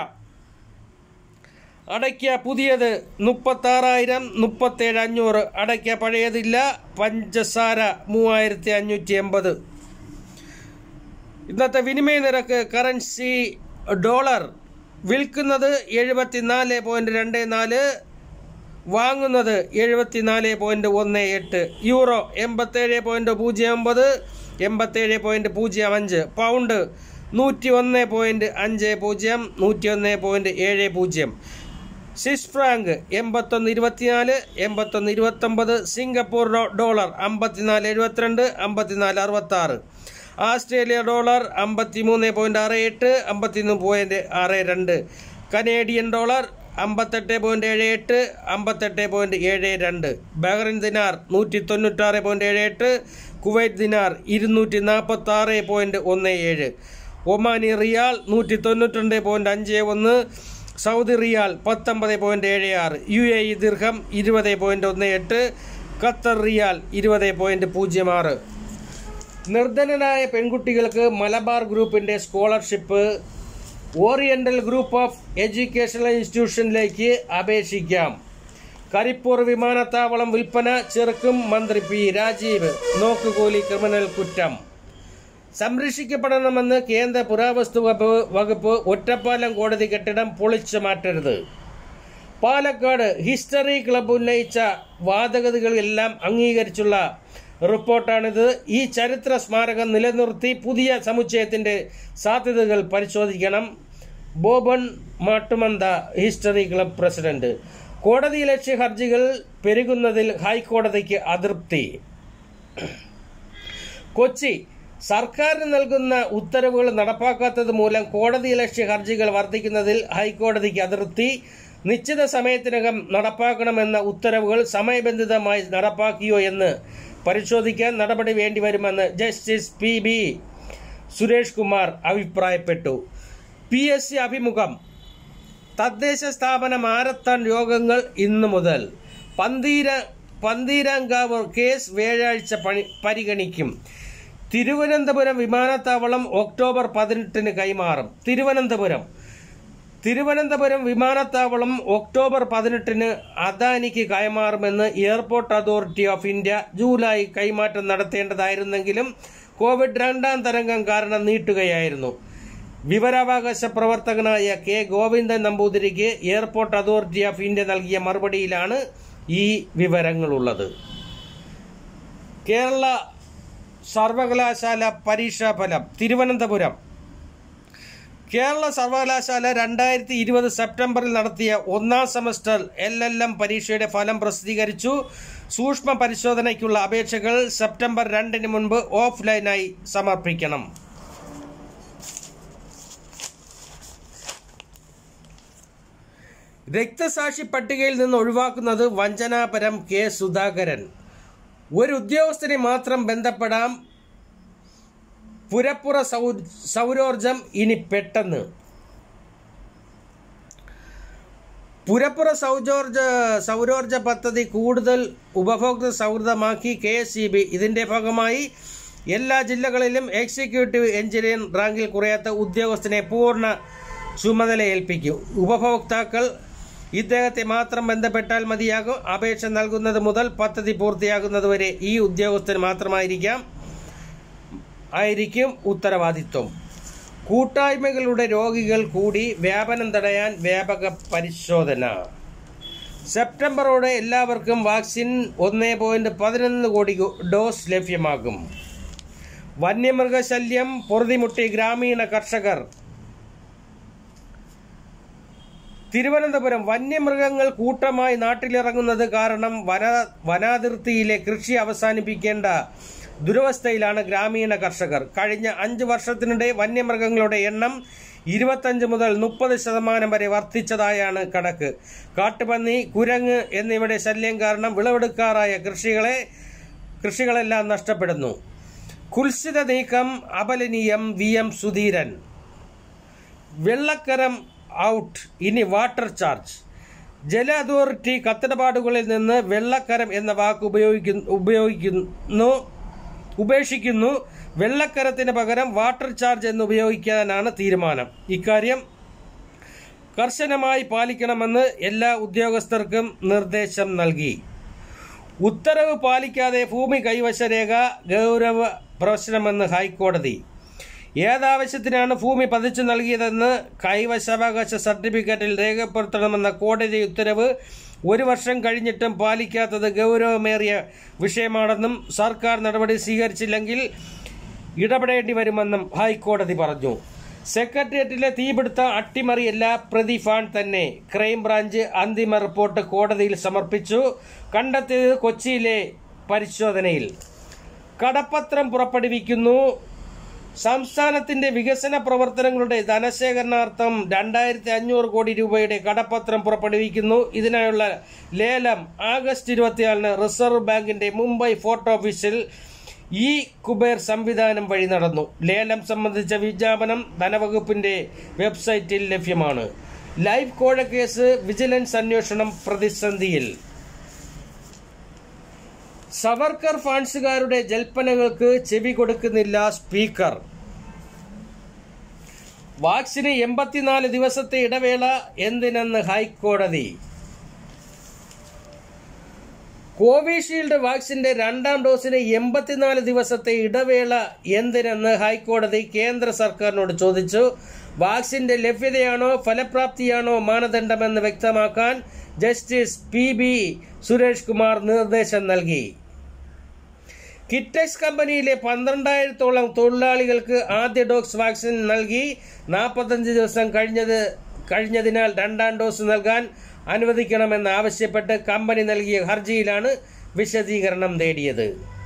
അടയ്ക്ക പുതിയത് മുപ്പത്താറായിരം മുപ്പത്തേഴ് അഞ്ഞൂറ് അടയ്ക്ക പഴയതില്ല പഞ്ചസാര മൂവായിരത്തി അഞ്ഞൂറ്റി എൺപത് ഇന്നത്തെ വിനിമയ നിരക്ക് കറൻസി ഡോളർ വിൽക്കുന്നത് എഴുപത്തിനാല് പോയിന്റ് രണ്ട് നാല് വാങ്ങുന്നത് എഴുപത്തിനാല് പോയിന്റ് ഒന്ന് എട്ട് യൂറോ എൺപത്തേഴ് പോയിന്റ് പൂജ്യം ഒമ്പത് എൺപത്തേഴ് പോയിന്റ് പൂജ്യം അഞ്ച് പൗണ്ട് നൂറ്റി ഒന്ന് പോയിന്റ് അഞ്ച് പൂജ്യം നൂറ്റി ഒന്ന് പോയിന്റ് ഏഴ് പൂജ്യം സ്വിസ് ഫ്രാങ്ക് എൺപത്തൊന്ന് ഇരുപത്തിനാല് എൺപത്തൊന്ന് ഇരുപത്തൊമ്പത് സിംഗപ്പൂർ ഡോ- ഡോളർ അമ്പത്തിനാല് എഴുപത്തിരണ്ട് അമ്പത്തിനാല് അറുപത്തി ആറ് ആസ്ട്രേലിയ ഡോളർ അമ്പത്തിമൂന്ന് പോയിന്റ് ആറ് എട്ട് അമ്പത്തിമൂന്ന് പോയിന്റ് ആറ് രണ്ട് കനേഡിയൻ ഡോളർ അമ്പത്തെട്ട് പോയിന്റ് ഏഴ് എട്ട് അമ്പത്തെട്ട് പോയിന്റ് ഏഴ് രണ്ട് ബഹ്റിൻ ദിനാർ നൂറ്റി തൊണ്ണൂറ്റാറ് പോയിന്റ് ഏഴ് എട്ട് കുവൈറ്റ് ദിനാർ ഇരുന്നൂറ്റി നാൽപ്പത്തി ആറ് പോയിന്റ് ഒന്ന് ഏഴ് ഒമാനി റിയാൽ നൂറ്റി തൊണ്ണൂറ്റിരണ്ട് പോയിന്റ് അഞ്ച് ഒന്ന് സൗദി റിയാൽ പത്തൊമ്പത് പോയിന്റ് ഏഴ് ആറ് യു എ ഇ ദീർഘം ഇരുപത് പോയിന്റ് ഒന്ന് എട്ട് ഖത്തർ റിയാൽ ഇരുപത് പോയിന്റ് പൂജ്യം ആറ് നിർധനരായ പെൺകുട്ടികൾക്ക് മലബാർ ഗ്രൂപ്പിന്റെ scholarship oriental group of educational ഇൻസ്റ്റിറ്റ്യൂഷനിലേക്ക് അപേക്ഷിക്കാം കരിപ്പൂർ വിമാനത്താവളം വിൽപ്പന ചെറുക്കും മന്ത്രി പി രാജീവ് നോക്കുകൂലി ക്രിമിനൽ കുറ്റം സംരക്ഷിക്കപ്പെടണമെന്ന് കേന്ദ്ര പുരാവസ്തു വകുപ്പ് വകുപ്പ് ഒറ്റപ്പാലം കോടതി കെട്ടിടം പൊളിച്ചു മാറ്റരുത് പാലക്കാട് ഹിസ്റ്ററി ക്ലബ് ഉന്നയിച്ച വാദഗതികളെല്ലാം അംഗീകരിച്ചുള്ള റിപ്പോർട്ടാണിത് ഈ ചരിത്ര സ്മാരകം നിലനിർത്തി പുതിയ സമുച്ചയത്തിന്റെ സാധ്യതകൾ പരിശോധിക്കണം Boban Mattumantha history club president കോടതിയിലക്ഷ്യ ഹർജികൾ പെരുകുന്നതിൽ ഹൈക്കോടതിക്ക് അതൃപ്തി കൊച്ചി സർക്കാരിന് നൽകുന്ന ഉത്തരവുകൾ നടപ്പാക്കാത്തത് മൂലം കോടതിയിലക്ഷ്യ ഹർജികൾ വർദ്ധിക്കുന്നതിൽ ഹൈക്കോടതിക്ക് അതൃപ്തി നിശ്ചിത സമയത്തിനകം നടപ്പാക്കണമെന്ന ഉത്തരവുകൾ സമയബന്ധിതമായി നടപ്പാക്കിയോ എന്ന് പരിശോധിക്കാൻ നടപടി വേണ്ടിവരുമെന്ന് justice P B Suresh Kumar അഭിപ്രായപ്പെട്ടു പി എസ് സി അഭിമുഖം തദ്ദേശ സ്ഥാപന മാരത്തൺ യോഗങ്ങൾ ഇന്നു മുതൽ പന്തീര പന്തീരാങ്കാവ് കേസ് വ്യാഴാഴ്ച പണി പരിഗണിക്കും തിരുവനന്തപുരം വിമാനത്താവളം ഒക്ടോബർ പതിനെട്ടിന് കൈമാറും തിരുവനന്തപുരം തിരുവനന്തപുരം വിമാനത്താവളം ഒക്ടോബർ പതിനെട്ടിന് അദാനിക്ക് കൈമാറുമെന്ന് airport authority of India July കൈമാറ്റം നടത്തേണ്ടതായിരുന്നെങ്കിലും കോവിഡ് രണ്ടാം തരംഗം കാരണം നീട്ടുകയായിരുന്നു വിവരാവകാശ പ്രവർത്തകനായ കെ ഗോവിന്ദൻ നമ്പൂതിരിക്ക് എയർപോർട്ട് അതോറിറ്റി ഓഫ് ഇന്ത്യ നൽകിയ മറുപടിയിലാണ് ഈ വിവരങ്ങളുള്ളത് കേരള സർവകലാശാല പരീക്ഷാഫലം തിരുവനന്തപുരം കേരള സർവകലാശാല രണ്ടായിരത്തി ഇരുപത് സെപ്റ്റംബറിൽ നടത്തിയ ഒന്നാം സെമസ്റ്റർ എൽ എൽ എം പരീക്ഷയുടെ ഫലം പ്രസിദ്ധീകരിച്ചു സൂക്ഷ്മ പരിശോധനയ്ക്കുള്ള അപേക്ഷകൾ സെപ്റ്റംബർ രണ്ടിന് മുൻപ് ഓഫ്ലൈനായി സമർപ്പിക്കണം രക്തസാക്ഷി പട്ടികയിൽ നിന്ന് ഒഴിവാക്കുന്നത് വഞ്ചനാപരം കെ സുധാകരൻ ഒരു ഉദ്യോഗസ്ഥനെ മാത്രം ബന്ധപ്പെടാം പുരപ്പുറ സൗ സൗരോർജം ഇനി പെട്ടെന്ന് പുരപ്പുറ സൗരോർജ സൗരോർജ പദ്ധതി കൂടുതൽ ഉപഭോക്തൃ സൗഹൃദമാക്കി കെ എസ് ഇ ബി ഇതിൻ്റെ ഭാഗമായി എല്ലാ ജില്ലകളിലും എക്സിക്യൂട്ടീവ് എഞ്ചിനീയർ റാങ്കിൽ കുറയാത്ത ഉദ്യോഗസ്ഥനെ പൂർണ്ണ ചുമതല ഏൽപ്പിക്കും ഉപഭോക്താക്കൾ ഇദ്ദേഹത്തെ മാത്രം ബന്ധപ്പെട്ടാൽ മതിയാകും അപേക്ഷ നൽകുന്നത് മുതൽ പദ്ധതി പൂർത്തിയാകുന്നതുവരെ ഈ ഉദ്യോഗസ്ഥന് മാത്രമായിരിക്കാം ആയിരിക്കും ഉത്തരവാദിത്വം കൂട്ടായ്മകളുടെ രോഗികൾ കൂടി വ്യാപനം തടയാൻ വ്യാപക പരിശോധന സെപ്റ്റംബറോടെ എല്ലാവർക്കും വാക്സിൻ ഒന്നേ പോയിന്റ് പതിനൊന്ന് കോടി ഡോസ് ലഭ്യമാകും വന്യമൃഗശല്യം പൊറുതിമുട്ടി ഗ്രാമീണ കർഷകർ തിരുവനന്തപുരം വന്യമൃഗങ്ങൾ കൂട്ടമായി നാട്ടിലിറങ്ങുന്നത് കാരണം വന വനാതിർത്തിയിലെ കൃഷി അവസാനിപ്പിക്കേണ്ട ദുരവസ്ഥയിലാണ് ഗ്രാമീണ കർഷകർ കഴിഞ്ഞ അഞ്ച് വർഷത്തിനിടെ വന്യമൃഗങ്ങളുടെ എണ്ണം ഇരുപത്തഞ്ച് മുതൽ മുപ്പത് ശതമാനം വരെ വർദ്ധിച്ചതായാണ് കണക്ക് കാട്ടുപന്നി കുരങ്ങ് എന്നിവയുടെ ശല്യം കാരണം വിളവെടുക്കാറായ കൃഷികളെ കൃഷികളെല്ലാം നഷ്ടപ്പെടുന്നു കുൽസിത നീക്കം അപലനീയം വി എം സുധീരൻ വെള്ളക്കരം ഔട്ട് ഇനി വാട്ടർ ചാർജ് ജല അതോറിറ്റി കത്തിടപാടുകളിൽ നിന്ന് വെള്ളക്കരം എന്ന വാക്ക് ഉപയോഗിക്കുന്നു ഉപയോഗിക്കുന്നു ഉപേക്ഷിക്കുന്നു വെള്ളക്കരത്തിന് പകരം വാട്ടർ ചാർജ് എന്ന് ഉപയോഗിക്കാനാണ് തീരുമാനം ഇക്കാര്യം കർശനമായി പാലിക്കണമെന്ന് എല്ലാ ഉദ്യോഗസ്ഥർക്കും നിർദ്ദേശം നൽകി ഉത്തരവ് പാലിക്കാതെ ഭൂമി കൈവശ രേഖ ഗൗരവ പ്രശ്നമെന്ന് ഹൈക്കോടതി ഏതാവശ്യത്തിനാണ് ഭൂമി പതിച്ചു നൽകിയതെന്ന് കൈവശാവകാശ സർട്ടിഫിക്കറ്റിൽ രേഖപ്പെടുത്തണമെന്ന കോടതി ഉത്തരവ് ഒരു വർഷം കഴിഞ്ഞിട്ടും പാലിക്കാത്തത് ഗൗരവമേറിയ വിഷയമാണെന്നും സർക്കാർ നടപടി സ്വീകരിച്ചില്ലെങ്കിൽ ഇടപെടേണ്ടി വരുമെന്നും ഹൈക്കോടതി പറഞ്ഞു സെക്രട്ടേറിയറ്റിലെ തീപിടുത്ത അട്ടിമറിയല്ല പ്രതി ഫാൻ തന്നെ ക്രൈംബ്രാഞ്ച് അന്തിമ റിപ്പോർട്ട് കോടതിയിൽ സമർപ്പിച്ചു കണ്ടെത്തിയത് കൊച്ചിയിലെ പരിശോധനയിൽ കടപ്പത്രം പുറപ്പെടുവിക്കുന്നു സംസ്ഥാനത്തിന്റെ വികസന പ്രവർത്തനങ്ങളുടെ ധനശേഖരണാർത്ഥം രണ്ടായിരത്തി അഞ്ഞൂറ് കോടി രൂപയുടെ കടപ്പത്രം പുറപ്പെടുവിക്കുന്നു ഇതിനായുള്ള ലേലം ആഗസ്റ്റ് ഇരുപത്തിയാലിന് റിസർവ് ബാങ്കിന്റെ മുംബൈ ഫോർട്ട് ഓഫീസിൽ ഇ കുബേർ സംവിധാനം വഴി നടന്നു ലേലം സംബന്ധിച്ച വിജ്ഞാപനം ധനവകുപ്പിന്റെ വെബ്സൈറ്റിൽ ലഭ്യമാണ് ലൈവ് കോഴക്കേസ് വിജിലൻസ് അന്വേഷണം പ്രതിസന്ധിയിൽ സവർക്കർ ഫാൻസുകാരുടെ ജൽപ്പനകൾക്ക് ചെവി കൊടുക്കുന്നില്ല സ്പീക്കർ വാക്സിന് എൺപത്തിനാല് ദിവസത്തെ ഇടവേള എന്തിനെന്ന് ഹൈക്കോടതി കോവിഷീൽഡ് വാക്സിന്റെ രണ്ടാം ഡോസിന് എൺപത്തിനാല് ദിവസത്തെ ഇടവേള എന്തിനെന്ന് ഹൈക്കോടതി കേന്ദ്ര സർക്കാരിനോട് ചോദിച്ചു വാക്സിന്റെ ലഭ്യതയാണോ ഫലപ്രാപ്തിയാണോ മാനദണ്ഡമെന്ന് വ്യക്തമാക്കാൻ justice P B Suresh Kumar നിർദ്ദേശം നൽകി കിറ്റക്സ് കമ്പനിയിലെ പന്ത്രണ്ടായിരത്തോളം തൊഴിലാളികൾക്ക് ആദ്യ ഡോസ് വാക്സിൻ നൽകി നാൽപ്പത്തഞ്ച് ദിവസം കഴിഞ്ഞത് കഴിഞ്ഞതിനാൽ രണ്ടാം ഡോസ് നൽകാൻ അനുവദിക്കണമെന്നാവശ്യപ്പെട്ട് കമ്പനി നൽകിയ ഹർജിയിലാണ് വിശദീകരണം തേടിയത്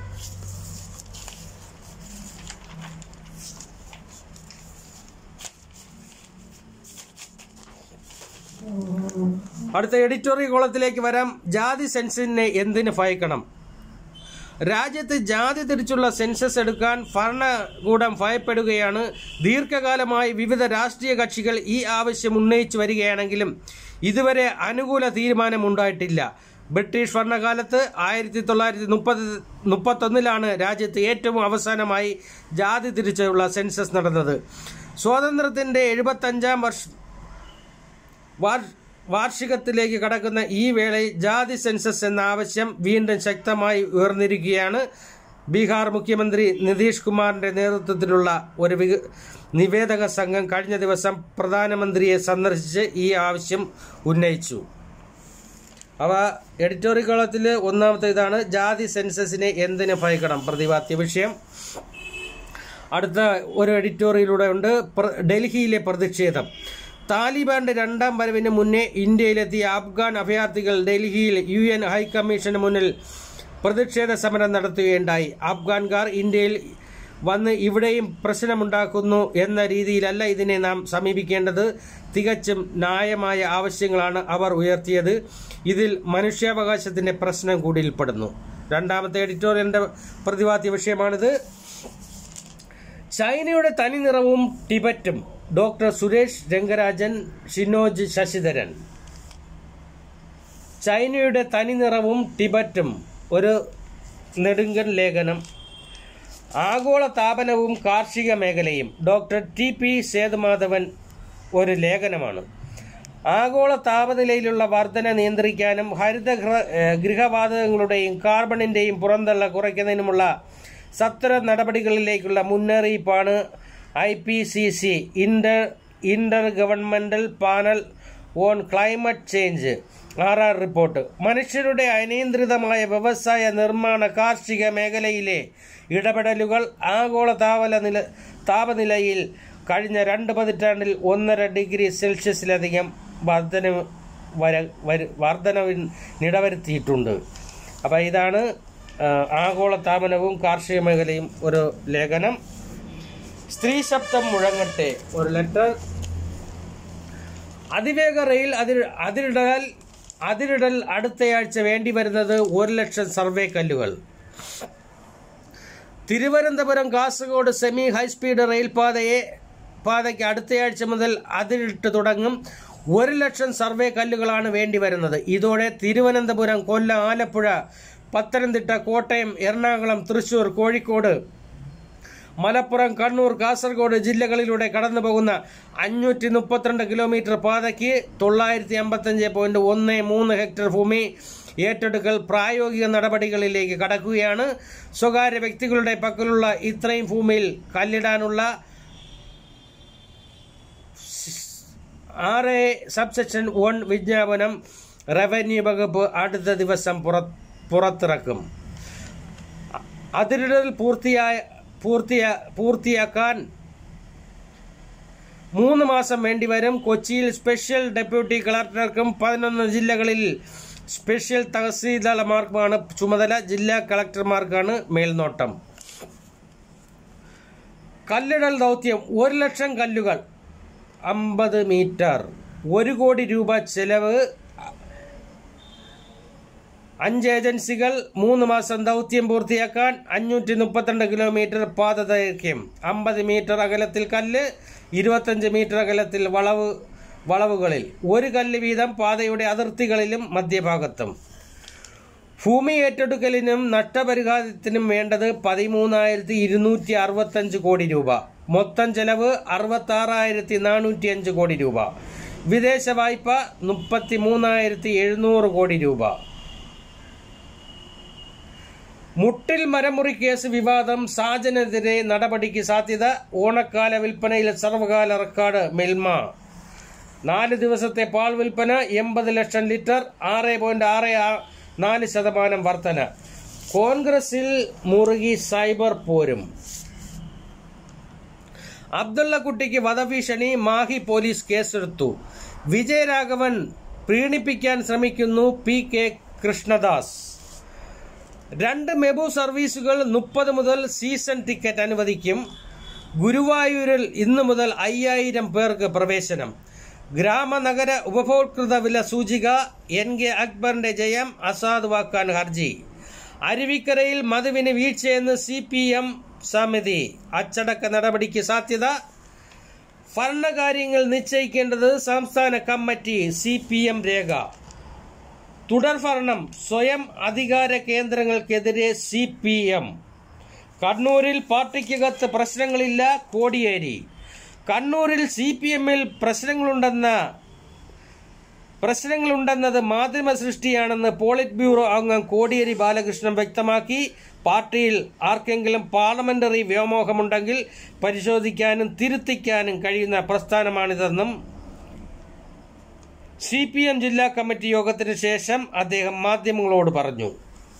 അടുത്ത എഡിറ്റോറിയൽ കോളത്തിലേക്ക് വരാം ജാതി സെൻസിനെ എന്തിന് ഭയക്കണം രാജ്യത്ത് ജാതി തിരിച്ചുള്ള സെൻസസ് എടുക്കാൻ ഭരണകൂടം ഭയപ്പെടുകയാണ് ദീർഘകാലമായി വിവിധ രാഷ്ട്രീയ കക്ഷികൾ ഈ ആവശ്യം ഉന്നയിച്ചു വരികയാണെങ്കിലും ഇതുവരെ അനുകൂല തീരുമാനമുണ്ടായിട്ടില്ല ബ്രിട്ടീഷ് ഭരണകാലത്ത് ആയിരത്തി തൊള്ളായിരത്തി മുപ്പത് മുപ്പത്തൊന്നിലാണ് രാജ്യത്ത് ഏറ്റവും അവസാനമായി ജാതി തിരിച്ചുള്ള സെൻസസ് നടന്നത് സ്വാതന്ത്ര്യത്തിൻ്റെ എഴുപത്തഞ്ചാം വർഷ വാർ- വാർഷികത്തിലേക്ക് കടക്കുന്ന ഈ വേളയിൽ ജാതി സെൻസസ് എന്ന ആവശ്യം വീണ്ടും ശക്തമായി ഉയർന്നിരിക്കുകയാണ് ബീഹാർ മുഖ്യമന്ത്രി നിതീഷ് കുമാറിന്റെ നേതൃത്വത്തിലുള്ള ഒരു വിക- നിവേദക സംഘം കഴിഞ്ഞ ദിവസം പ്രധാനമന്ത്രിയെ സന്ദർശിച്ച് ഈ ആവശ്യം ഉന്നയിച്ചു അവ എഡിറ്റോറിയൽ കളത്തിൽ ഒന്നാമത്തെ ഇതാണ് ജാതി സെൻസസിനെ എന്തിന് ഭയക്കണം പ്രതിപാദ്യ വിഷയം അടുത്ത ഒരു എഡിറ്റോറിയലൂടെ ഉണ്ട് പ്ര- ഡൽഹിയിലെ പ്രതിഷേധം താലിബാന്റെ രണ്ടാം വരവിന് മുന്നേ ഇന്ത്യയിലെത്തിയ അഫ്ഗാൻ അഭയാർത്ഥികൾ ഡൽഹിയിൽ യു എൻ ഹൈക്കമ്മീഷന് മുന്നിൽ പ്രതിഷേധ സമരം നടത്തുകയുണ്ടായി അഫ്ഗാൻകാർ ഇന്ത്യയിൽ വന്ന് ഇവിടെയും പ്രശ്നമുണ്ടാക്കുന്നു എന്ന രീതിയിലല്ല ഇതിനെ നാം സമീപിക്കേണ്ടത് തികച്ചും ന്യായമായ ആവശ്യങ്ങളാണ് അവർ ഉയർത്തിയത് ഇതിൽ മനുഷ്യാവകാശത്തിന്റെ പ്രശ്നം കൂടിയിൽപ്പെടുന്നു രണ്ടാമത്തെ എഡിറ്റോറിയലിന്റെ പ്രതിപാദ്യ വിഷയമാണിത് ചൈനയുടെ തനി നിറവും ടിബറ്റും ഡോക്ടർ സുരേഷ് രംഗരാജൻ ഷിനോജ് ശശിധരൻ ചൈനയുടെ തനി നിറവും ടിബറ്റും ഒരു നെടുങ്കൻ ലേഖനം ആഗോള താപനവും കാർഷിക മേഖലയും ഡോക്ടർ ടി പി സേതുമാധവൻ ഒരു ലേഖനമാണ് ആഗോള താപനിലയിലുള്ള വർധന നിയന്ത്രിക്കാനും ഹരിത ഗൃഹ- ഏഹ് ഗൃഹവാതകങ്ങളുടെയും കാർബണിന്റെയും പുറന്തള്ള കുറയ്ക്കുന്നതിനുമുള്ള സത്വര നടപടികളിലേക്കുള്ള മുന്നറിയിപ്പാണ് I P C C inter inter governmental panel on climate change R R report മനുഷ്യരുടെ അനിയന്ത്രിതമായ വ്യവസായ നിർമ്മാണ കാർഷിക മേഖലയിലെ ഇടപെടലുകൾ ആഗോള താപല നില താപനിലയിൽ കഴിഞ്ഞ രണ്ട് പതിറ്റാണ്ടിൽ ഒന്നര ഡിഗ്രി സെൽഷ്യസിലധികം വർധന വര വരു- വർധനവിനിടവരുത്തിയിട്ടുണ്ട് അപ്പോൾ ഇതാണ് ആ, ആഗോള താപനവും കാർഷിക മേഖലയും ഒരു ലേഖനം സ്ത്രീ ശബ്ദം മുഴങ്ങട്ടെ ഒരു ലെറ്റർ അതിവേഗ റെയിൽ അതിർ അതിരിടൽ അതിരിടൽ അടുത്തയാഴ്ച വേണ്ടി വരുന്നത് ഒരു ലക്ഷം സർവേ കല്ലുകൾ Thiruvananthapuram Kasaragod semi high speed rail പാതയെ പാതയ്ക്ക് അടുത്തയാഴ്ച മുതൽ അതിരിട്ട് തുടങ്ങും ഒരു ലക്ഷം സർവേ കല്ലുകളാണ് വേണ്ടി വരുന്നത് ഇതോടെ തിരുവനന്തപുരം കൊല്ലം ആലപ്പുഴ പത്തനംതിട്ട കോട്ടയം എറണാകുളം തൃശൂർ കോഴിക്കോട് മലപ്പുറം കണ്ണൂർ കാസർഗോഡ് ജില്ലകളിലൂടെ കടന്നു പോകുന്ന അഞ്ഞൂറ്റി മുപ്പത്തിരണ്ട് കിലോമീറ്റർ പാതയ്ക്ക് തൊള്ളായിരത്തി അമ്പത്തഞ്ച് പോയിന്റ് ഒന്ന് മൂന്ന് ഹെക്ടർ ഭൂമി ഏറ്റെടുക്കൽ പ്രായോഗിക നടപടികളിലേക്ക് കടക്കുകയാണ് സ്വകാര്യ വ്യക്തികളുടെ പക്കലുള്ള ഇത്രയും ഭൂമിയിൽ കല്ലിടാനുള്ള ആറ് സബ്സെക്ഷൻ വൺ വിജ്ഞാപനം റവന്യൂ വകുപ്പ് അടുത്ത ദിവസം പുറ പുറത്തിറക്കും അതിരിടൽ പൂർത്തിയായ പൂർത്തിയാ പൂർത്തിയാക്കാൻ മൂന്ന് മാസം വേണ്ടിവരും കൊച്ചിയിൽ സ്പെഷ്യൽ ഡെപ്യൂട്ടി കളക്ടർക്കും പതിനൊന്ന് ജില്ലകളിൽ സ്പെഷ്യൽ തഹസീൽദാർമാർക്കുമാണ് ചുമതല ജില്ലാ കളക്ടർമാർക്കാണ് മേൽനോട്ടം കല്ലിടൽ ദൗത്യം ഒരു ലക്ഷം കല്ലുകൾ അമ്പത് മീറ്റർ ഒരു കോടി രൂപ ചെലവ് അഞ്ച് ഏജൻസികൾ മൂന്ന് മാസം ദൗത്യം പൂർത്തിയാക്കാൻ അഞ്ഞൂറ്റി മുപ്പത്തിരണ്ട് കിലോമീറ്റർ പാത ദൈർഘ്യം അമ്പത് മീറ്റർ അകലത്തിൽ കല്ല് ഇരുപത്തഞ്ച് മീറ്റർ അകലത്തിൽ വളവ് വളവുകളിൽ ഒരു കല്ല് വീതം പാതയുടെ അതിർത്തികളിലും മധ്യഭാഗത്തും ഭൂമി ഏറ്റെടുക്കലിനും നഷ്ടപരിഹാരത്തിനും വേണ്ടത് പതിമൂന്നായിരത്തി ഇരുന്നൂറ്റി അറുപത്തഞ്ച് കോടി രൂപ മൊത്തം ചെലവ് അറുപത്തി ആറായിരത്തി നാനൂറ്റി അഞ്ച് കോടി രൂപ വിദേശ വായ്പ മുപ്പത്തി മൂന്നായിരത്തി എഴുന്നൂറ് കോടി രൂപ മുട്ടിൽ മരമുറി കേസ് വിവാദം സാജനെതിരെ നടപടിക്ക് സാധ്യത ഓണക്കാല വിൽപ്പനയിൽ സർവകാല റെക്കോർഡ് മിൽമ നാല് ദിവസത്തെ പാൽ വിൽപ്പന എൺപത് ലക്ഷം ലിറ്റർ ആറ് പോയിന്റ് ആറ് ആ- നാല് ശതമാനം വർധന കോൺഗ്രസിൽ മുറുകി സൈബർ പോരും അബ്ദുള്ള കുട്ടിക്ക് വധഭീഷണി മാഹി പോലീസ് കേസെടുത്തു വിജയരാഘവൻ പ്രീണിപ്പിക്കാൻ ശ്രമിക്കുന്നു പി കെ കൃഷ്ണദാസ് രണ്ട് മെബു സർവീസുകൾ മുപ്പത് മുതൽ സീസൺ ടിക്കറ്റ് അനുവദിക്കും ഗുരുവായൂരിൽ ഇന്നു മുതൽ അയ്യായിരം പേർക്ക് പ്രവേശനം ഗ്രാമനഗര ഉപഭോക്തൃ വില സൂചിക എൻ കെ അക്ബറിന്റെ ജയം അസാധുവാക്കാൻ ഹർജി അരുവിക്കരയിൽ മധുവിന് വീഴ്ചയെന്ന് സി പി എം സമിതി അച്ചടക്ക നടപടിക്ക് സാധ്യത ഭരണകാര്യങ്ങൾ നിശ്ചയിക്കേണ്ടത് സംസ്ഥാന കമ്മിറ്റി സി പി എം രേഖ തുടർഭരണം സ്വയം അധികാര കേന്ദ്രങ്ങൾക്കെതിരെ സി പി എം കണ്ണൂരിൽ പാർട്ടിക്കകത്ത് പ്രശ്നങ്ങളില്ല കോടിയേരി കണ്ണൂരിൽ സി പി എമ്മിൽ പ്രശ്നങ്ങളുണ്ടെന്ന പ്രശ്നങ്ങളുണ്ടെന്നത് മാധ്യമ സൃഷ്ടിയാണെന്ന് പോളിറ്റ് ബ്യൂറോ അംഗം കോടിയേരി ബാലകൃഷ്ണൻ വ്യക്തമാക്കി പാർട്ടിയിൽ ആർക്കെങ്കിലും പാർലമെന്ററി വ്യോമോഹമുണ്ടെങ്കിൽ പരിശോധിക്കാനും തിരുത്തിക്കാനും കഴിയുന്ന പ്രസ്ഥാനമാണിതെന്നും സി പി എം ജില്ലാ കമ്മിറ്റി യോഗത്തിന് ശേഷം അദ്ദേഹം മാധ്യമങ്ങളോട് പറഞ്ഞു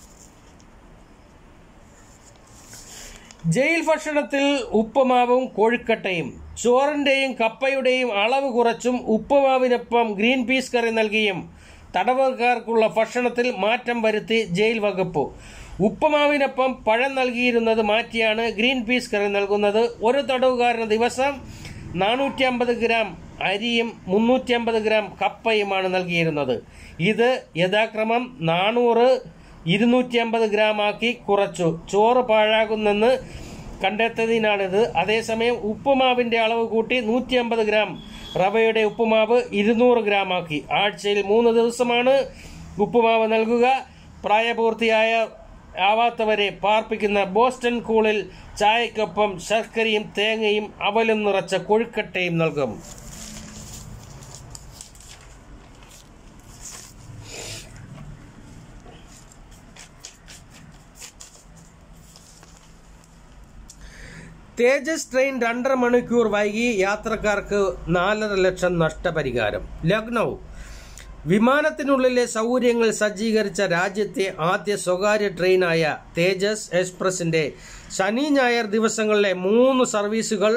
ജയിൽ ഭക്ഷണത്തിൽ ഉപ്പുമാവും കോഴിക്കട്ടയും ചോറിന്റെയും കപ്പയുടെയും അളവ് കുറച്ചും ഉപ്പുമാവിനൊപ്പം ഗ്രീൻ പീസ് കറി നൽകിയും തടവുകാർക്കുള്ള ഭക്ഷണത്തിൽ മാറ്റം വരുത്തി ജയിൽ വകുപ്പ് ഉപ്പുമാവിനൊപ്പം പഴം നൽകിയിരുന്നത് മാറ്റിയാണ് ഗ്രീൻ പീസ് കറി നൽകുന്നത് ഒരു തടവുകാരന് ദിവസം നാനൂറ്റി അമ്പത് ഗ്രാം അരിയും മുന്നൂറ്റി അമ്പത് ഗ്രാം കപ്പയുമാണ് നൽകിയിരുന്നത് ഇത് യഥാക്രമം നാനൂറ് ഇരുന്നൂറ്റി അമ്പത് ഗ്രാം ആക്കി കുറച്ചു ചോറ് പാഴാകുന്നെന്ന് കണ്ടെത്തിയതിനാണിത് അതേസമയം ഉപ്പുമാവിന്റെ അളവ് കൂട്ടി നൂറ്റി അമ്പത് ഗ്രാം റവയുടെ ഉപ്പുമാവ് ഇരുന്നൂറ് ഗ്രാം ആക്കി ആഴ്ചയിൽ മൂന്ന് ദിവസമാണ് ഉപ്പുമാവ് നൽകുക പ്രായപൂർത്തിയായ ആവാത്തവരെ പാർപ്പിക്കുന്ന ബോസ്റ്റൺ കൂളിൽ ചായക്കൊപ്പം ശർക്കരയും തേങ്ങയും അവലും നിറച്ച കൊഴുക്കട്ടയും നൽകും തേജസ് ട്രെയിൻ രണ്ടര മണിക്കൂർ വൈകി യാത്രക്കാർക്ക് നാലര ലക്ഷം നഷ്ടപരിഹാരം ലക്നൗ വിമാനത്തിനുള്ളിലെ സൗകര്യങ്ങൾ സജ്ജീകരിച്ച രാജ്യത്തെ ആദ്യ സ്വകാര്യ ട്രെയിനായ തേജസ് എക്സ്പ്രസിന്റെ ശനി ഞായർ ദിവസങ്ങളിലെ മൂന്ന് സർവീസുകൾ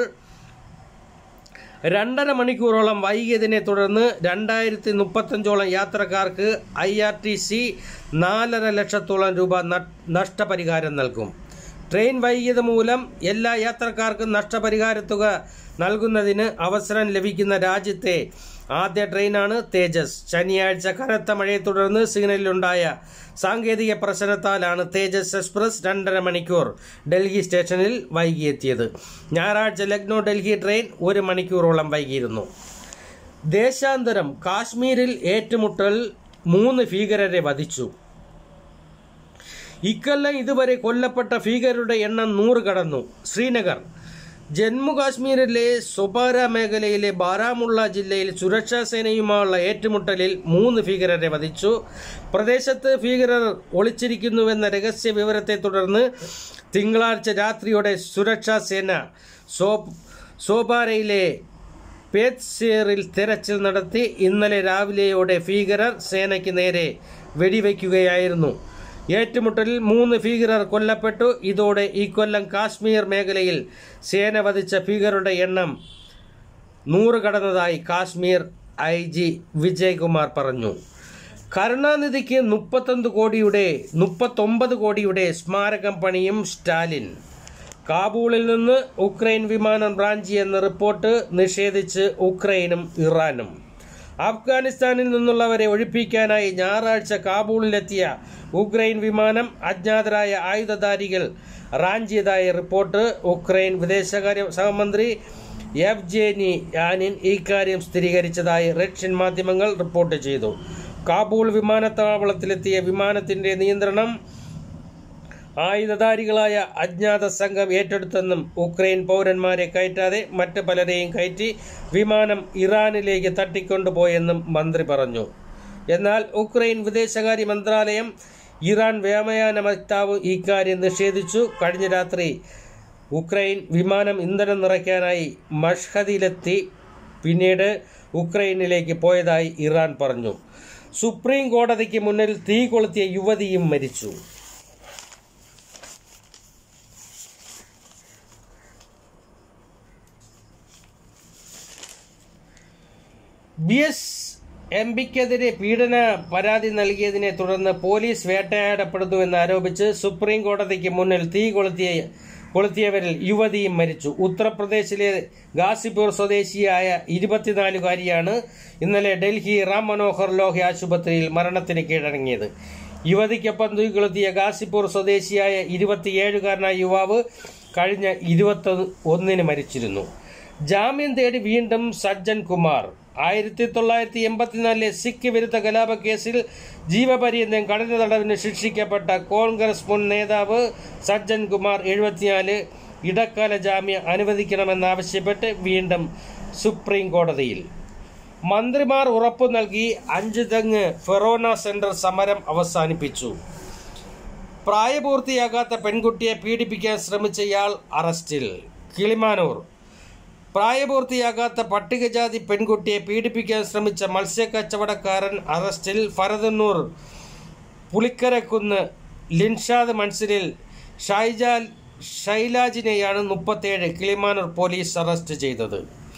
രണ്ടര മണിക്കൂറോളം വൈകിയതിനെ തുടർന്ന് രണ്ടായിരത്തി മുപ്പത്തഞ്ചോളം യാത്രക്കാർക്ക് ഐ ആർ ടി സി നാലര ലക്ഷത്തോളം രൂപ ന- നഷ്ടപരിഹാരം നൽകും ട്രെയിൻ വൈകിയത് മൂലം എല്ലാ യാത്രക്കാർക്കും നഷ്ടപരിഹാരത്തുക നൽകുന്നതിന് അവസരം ലഭിക്കുന്ന രാജ്യത്തെ ആദ്യ ട്രെയിനാണ് തേജസ് ശനിയാഴ്ച കനത്ത മഴയെ തുടർന്ന് സിഗ്നലിലുണ്ടായ സാങ്കേതിക പ്രശ്നത്താലാണ് തേജസ് എക്സ്പ്രസ് രണ്ടര മണിക്കൂർ ഡൽഹി സ്റ്റേഷനിൽ വൈകിയെത്തിയത് ഞായറാഴ്ച ലക്നൗ ഡൽഹി ട്രെയിൻ ഒരു മണിക്കൂറോളം വൈകിയിരുന്നു ദേശാന്തരം കാശ്മീരിൽ ഏറ്റുമുട്ടൽ മൂന്ന് ഭീകരരെ വധിച്ചു ഇക്കൊല്ലം ഇതുവരെ കൊല്ലപ്പെട്ട ഭീകരരുടെ എണ്ണം നൂറ് കടന്നു ശ്രീനഗർ ജമ്മു കാശ്മീരിലെ സൊപാര മേഖലയിലെ ബാരാമുള്ള ജില്ലയിൽ സുരക്ഷാ സേനയുമായുള്ള ഏറ്റുമുട്ടലിൽ മൂന്ന് ഭീകരരെ വധിച്ചു പ്രദേശത്ത് ഭീകരർ ഒളിച്ചിരിക്കുന്നുവെന്ന രഹസ്യ വിവരത്തെ തുടർന്ന് തിങ്കളാഴ്ച രാത്രിയോടെ സുരക്ഷാ സേന സോ സോപാരയിലെ പേത്സേറിൽ തെരച്ചിൽ നടത്തി ഇന്നലെ രാവിലെയോടെ ഭീകരർ സേനയ്ക്ക് നേരെ വെടിവെക്കുകയായിരുന്നു ഏറ്റുമുട്ടലിൽ മൂന്ന് ഭീകരർ കൊല്ലപ്പെട്ടു ഇതോടെ ഈ കൊല്ലം കാശ്മീർ മേഖലയിൽ സേന വധിച്ച ഭീകരരുടെ എണ്ണം നൂറ് കടന്നതായി കാശ്മീർ ഐ ജി വിജയ്കുമാർ പറഞ്ഞു കരുണാനിധിക്ക് മുപ്പത്തൊന്ന് കോടിയുടെ മുപ്പത്തൊമ്പത് കോടിയുടെ സ്മാരകം പണിയും സ്റ്റാലിൻ കാബൂളിൽ നിന്ന് ഉക്രൈൻ വിമാനം റാഞ്ചിയെന്ന റിപ്പോർട്ട് നിഷേധിച്ച് ഉക്രൈനും ഇറാനും അഫ്ഗാനിസ്ഥാനിൽ നിന്നുള്ളവരെ ഒഴിപ്പിക്കാനായി ഞായറാഴ്ച കാബൂളിലെത്തിയ ഉക്രൈൻ വിമാനം അജ്ഞാതരായ ആയുധധാരികൾ റാഞ്ചിയതായ റിപ്പോർട്ട് ഉക്രൈൻ വിദേശകാര്യ സഹമന്ത്രി യവ്ജേനി യാനിൻ ഇക്കാര്യം സ്ഥിരീകരിച്ചതായി റഷ്യൻ മാധ്യമങ്ങൾ റിപ്പോർട്ട് ചെയ്തു കാബൂൾ വിമാനത്താവളത്തിലെത്തിയ വിമാനത്തിന്റെ നിയന്ത്രണം ആയുധധാരികളായ അജ്ഞാത സംഘം ഏറ്റെടുത്തെന്നും ഉക്രൈൻ പൗരന്മാരെ കയറ്റാതെ മറ്റ് പലരെയും കയറ്റി വിമാനം ഇറാനിലേക്ക് തട്ടിക്കൊണ്ടുപോയെന്നും മന്ത്രി പറഞ്ഞു എന്നാൽ ഉക്രൈൻ വിദേശകാര്യ മന്ത്രാലയം ഇറാൻ വ്യോമയാന വക്താവ് ഇക്കാര്യം നിഷേധിച്ചു കഴിഞ്ഞ രാത്രി ഉക്രൈൻ വിമാനം ഇന്ധനം നിറയ്ക്കാനായി മഷ്ഹദിലെത്തി പിന്നീട് ഉക്രൈനിലേക്ക് പോയതായി ഇറാൻ പറഞ്ഞു സുപ്രീം കോടതിക്ക് മുന്നിൽ തീ കൊളുത്തിയ യുവതിയും മരിച്ചു ബി എസ് എം പിക്കെതിരെ പീഡന പരാതി നൽകിയതിനെ തുടർന്ന് പോലീസ് വേട്ടയാടപ്പെടുന്നുവെന്ന് ആരോപിച്ച് സുപ്രീം കോടതിക്ക് മുന്നിൽ തീ കൊളുത്തിയ കൊളുത്തിയവരിൽ യുവതിയും മരിച്ചു ഉത്തർപ്രദേശിലെ ഗാസിപൂർ സ്വദേശിയായ ഇരുപത്തിനാലുകാരിയാണ് ഇന്നലെ ഡൽഹി റാം മനോഹർ ലോഹി ആശുപത്രിയിൽ മരണത്തിന് കീഴടങ്ങിയത് യുവതിക്കൊപ്പം തീ കൊളുത്തിയ ഗാസിപൂർ സ്വദേശിയായ ഇരുപത്തിയേഴുകാരനായ യുവാവ് കഴിഞ്ഞ ഇരുപത്തി ഒന്നിന് മരിച്ചിരുന്നു ജാമ്യം തേടി വീണ്ടും സജ്ജൻ കുമാർ ആയിരത്തി തൊള്ളായിരത്തി എൺപത്തിനാലിലെ സിഖ് വിരുദ്ധ കലാപ കേസിൽ ജീവപര്യന്തം കഠിന തടവിന് ശിക്ഷിക്കപ്പെട്ട കോൺഗ്രസ് മുൻ നേതാവ് സജ്ജൻ കുമാർ എഴുപത്തിനാല് ഇടക്കാല ജാമ്യം അനുവദിക്കണമെന്നാവശ്യപ്പെട്ട് വീണ്ടും സുപ്രീം കോടതിയിൽ മന്ത്രിമാർ ഉറപ്പു നൽകി അഞ്ച് തെങ്ങ് ഫെറോന സെന്റർ സമരം അവസാനിപ്പിച്ചു പ്രായപൂർത്തിയാകാത്ത പെൺകുട്ടിയെ പീഡിപ്പിക്കാൻ ശ്രമിച്ചയാൾ അറസ്റ്റിൽ കിളിമാനൂർ പ്രായപൂർത്തിയാകാത്ത പട്ടികജാതി പെൺകുട്ടിയെ പീഡിപ്പിക്കാൻ ശ്രമിച്ച മത്സ്യക്കച്ചവടക്കാരൻ അറസ്റ്റിൽ ഫരദന്നൂർ പുളിക്കരക്കുന്ന് ലിൻഷാദ് മൻസിലിൽ ഷൈജാൽ ഷൈലാജിനെയാണ് മുപ്പത്തേഴ് കിളിമാനൂർ പോലീസ് അറസ്റ്റ് ചെയ്തത്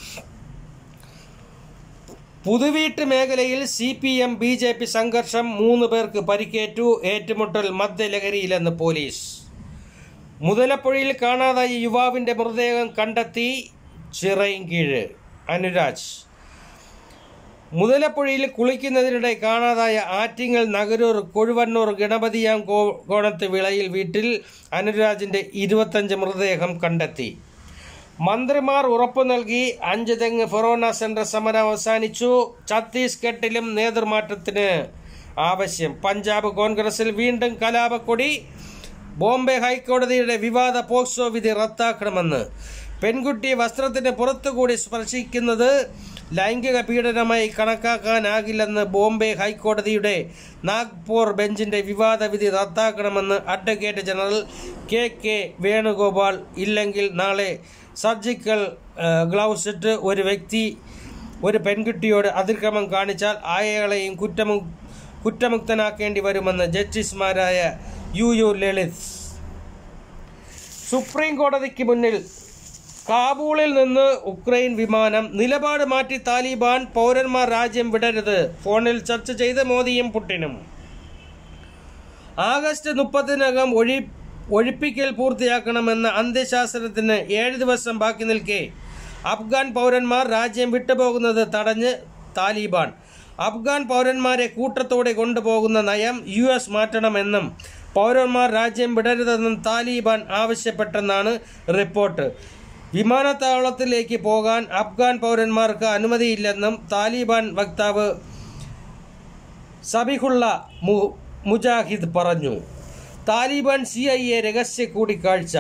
പുതുവീട്ട് മേഖലയിൽ C P M B J P സംഘർഷം മൂന്ന് പേർക്ക് പരിക്കേറ്റു ഏറ്റുമുട്ടൽ മദ്യലഹരിയിലെന്ന് പോലീസ് മുതലപ്പുഴയിൽ കാണാതായ യുവാവിന്റെ മൃതദേഹം കണ്ടെത്തി ചിറയിൻകീഴ് അനുരാജ് മുതലപ്പുഴയിൽ കുളിക്കുന്നതിനിടെ കാണാതായ ആറ്റിങ്ങൽ നഗരൂർ കൊഴുവന്നൂർ ഗണപതിയാം കോ- കോണത്ത് വിളയിൽ വീട്ടിൽ അനുരാജിന്റെ ഇരുപത്തഞ്ച് മൃതദേഹം കണ്ടെത്തി മന്ത്രിമാർ ഉറപ്പു നൽകി അഞ്ച് തെങ്ങ് ഫൊറോന സെന്റർ സമരം അവസാനിച്ചു ഛത്തീസ്ഗഡിലും നേതൃമാറ്റത്തിന് ആവശ്യം പഞ്ചാബ് കോൺഗ്രസിൽ വീണ്ടും കലാപക്കൊടി ബോംബെ ഹൈക്കോടതിയുടെ വിവാദ പോക്സോ വിധി റദ്ദാക്കണമെന്ന് പെൺകുട്ടിയെ വസ്ത്രത്തിന് പുറത്തുകൂടി സ്പർശിക്കുന്നത് ലൈംഗിക പീഡനമായി കണക്കാക്കാനാകില്ലെന്ന് ബോംബെ ഹൈക്കോടതിയുടെ നാഗ്പൂർ ബെഞ്ചിന്റെ വിവാദ വിധി റദ്ദാക്കണമെന്ന് advocate general K K Venugopal ഇല്ലെങ്കിൽ നാളെ സർജിക്കൽ ഏഹ്, ഗ്ലൗസ് ഇട്ട് ഒരു വ്യക്തി ഒരു പെൺകുട്ടിയോട് അതിക്രമം കാണിച്ചാൽ അയാളെയും കുറ്റമു കുറ്റമുക്തനാക്കേണ്ടി വരുമെന്ന് ജസ്റ്റിസുമാരായ യു യു ലളിത് സുപ്രീം കോടതിക്ക് മുന്നിൽ കാബൂളിൽ നിന്ന് ഉക്രൈൻ വിമാനം നിലപാട് മാറ്റി താലിബാൻ പൗരന്മാർ രാജ്യം വിടരുത് ഫോണിൽ ചർച്ച ചെയ്ത് മോദിയും പുട്ടിനും ആഗസ്റ്റ് മുപ്പതിനകം ഒഴി ഒഴിപ്പിക്കൽ പൂർത്തിയാക്കണമെന്ന അന്ത്യശാസനത്തിന് ഏഴ് ദിവസം ബാക്കി നിൽക്കെ അഫ്ഗാൻ പൗരന്മാർ രാജ്യം വിട്ടുപോകുന്നത് തടഞ്ഞ് താലിബാൻ അഫ്ഗാൻ പൗരന്മാരെ കൂട്ടത്തോടെ കൊണ്ടുപോകുന്ന നയം യു എസ് മാറ്റണമെന്നും പൗരന്മാർ രാജ്യം വിടരുതെന്നും താലിബാൻ ആവശ്യപ്പെട്ടെന്നാണ് റിപ്പോർട്ട് വിമാനത്താവളത്തിലേക്ക് പോകാൻ അഫ്ഗാൻ പൗരന്മാർക്ക് അനുമതിയില്ലെന്നും താലിബാൻ വക്താവ് സബിഹുള്ള മു മുജാഹിദ് പറഞ്ഞു താലിബാൻ സി ഐ എ രഹസ്യ കൂടിക്കാഴ്ച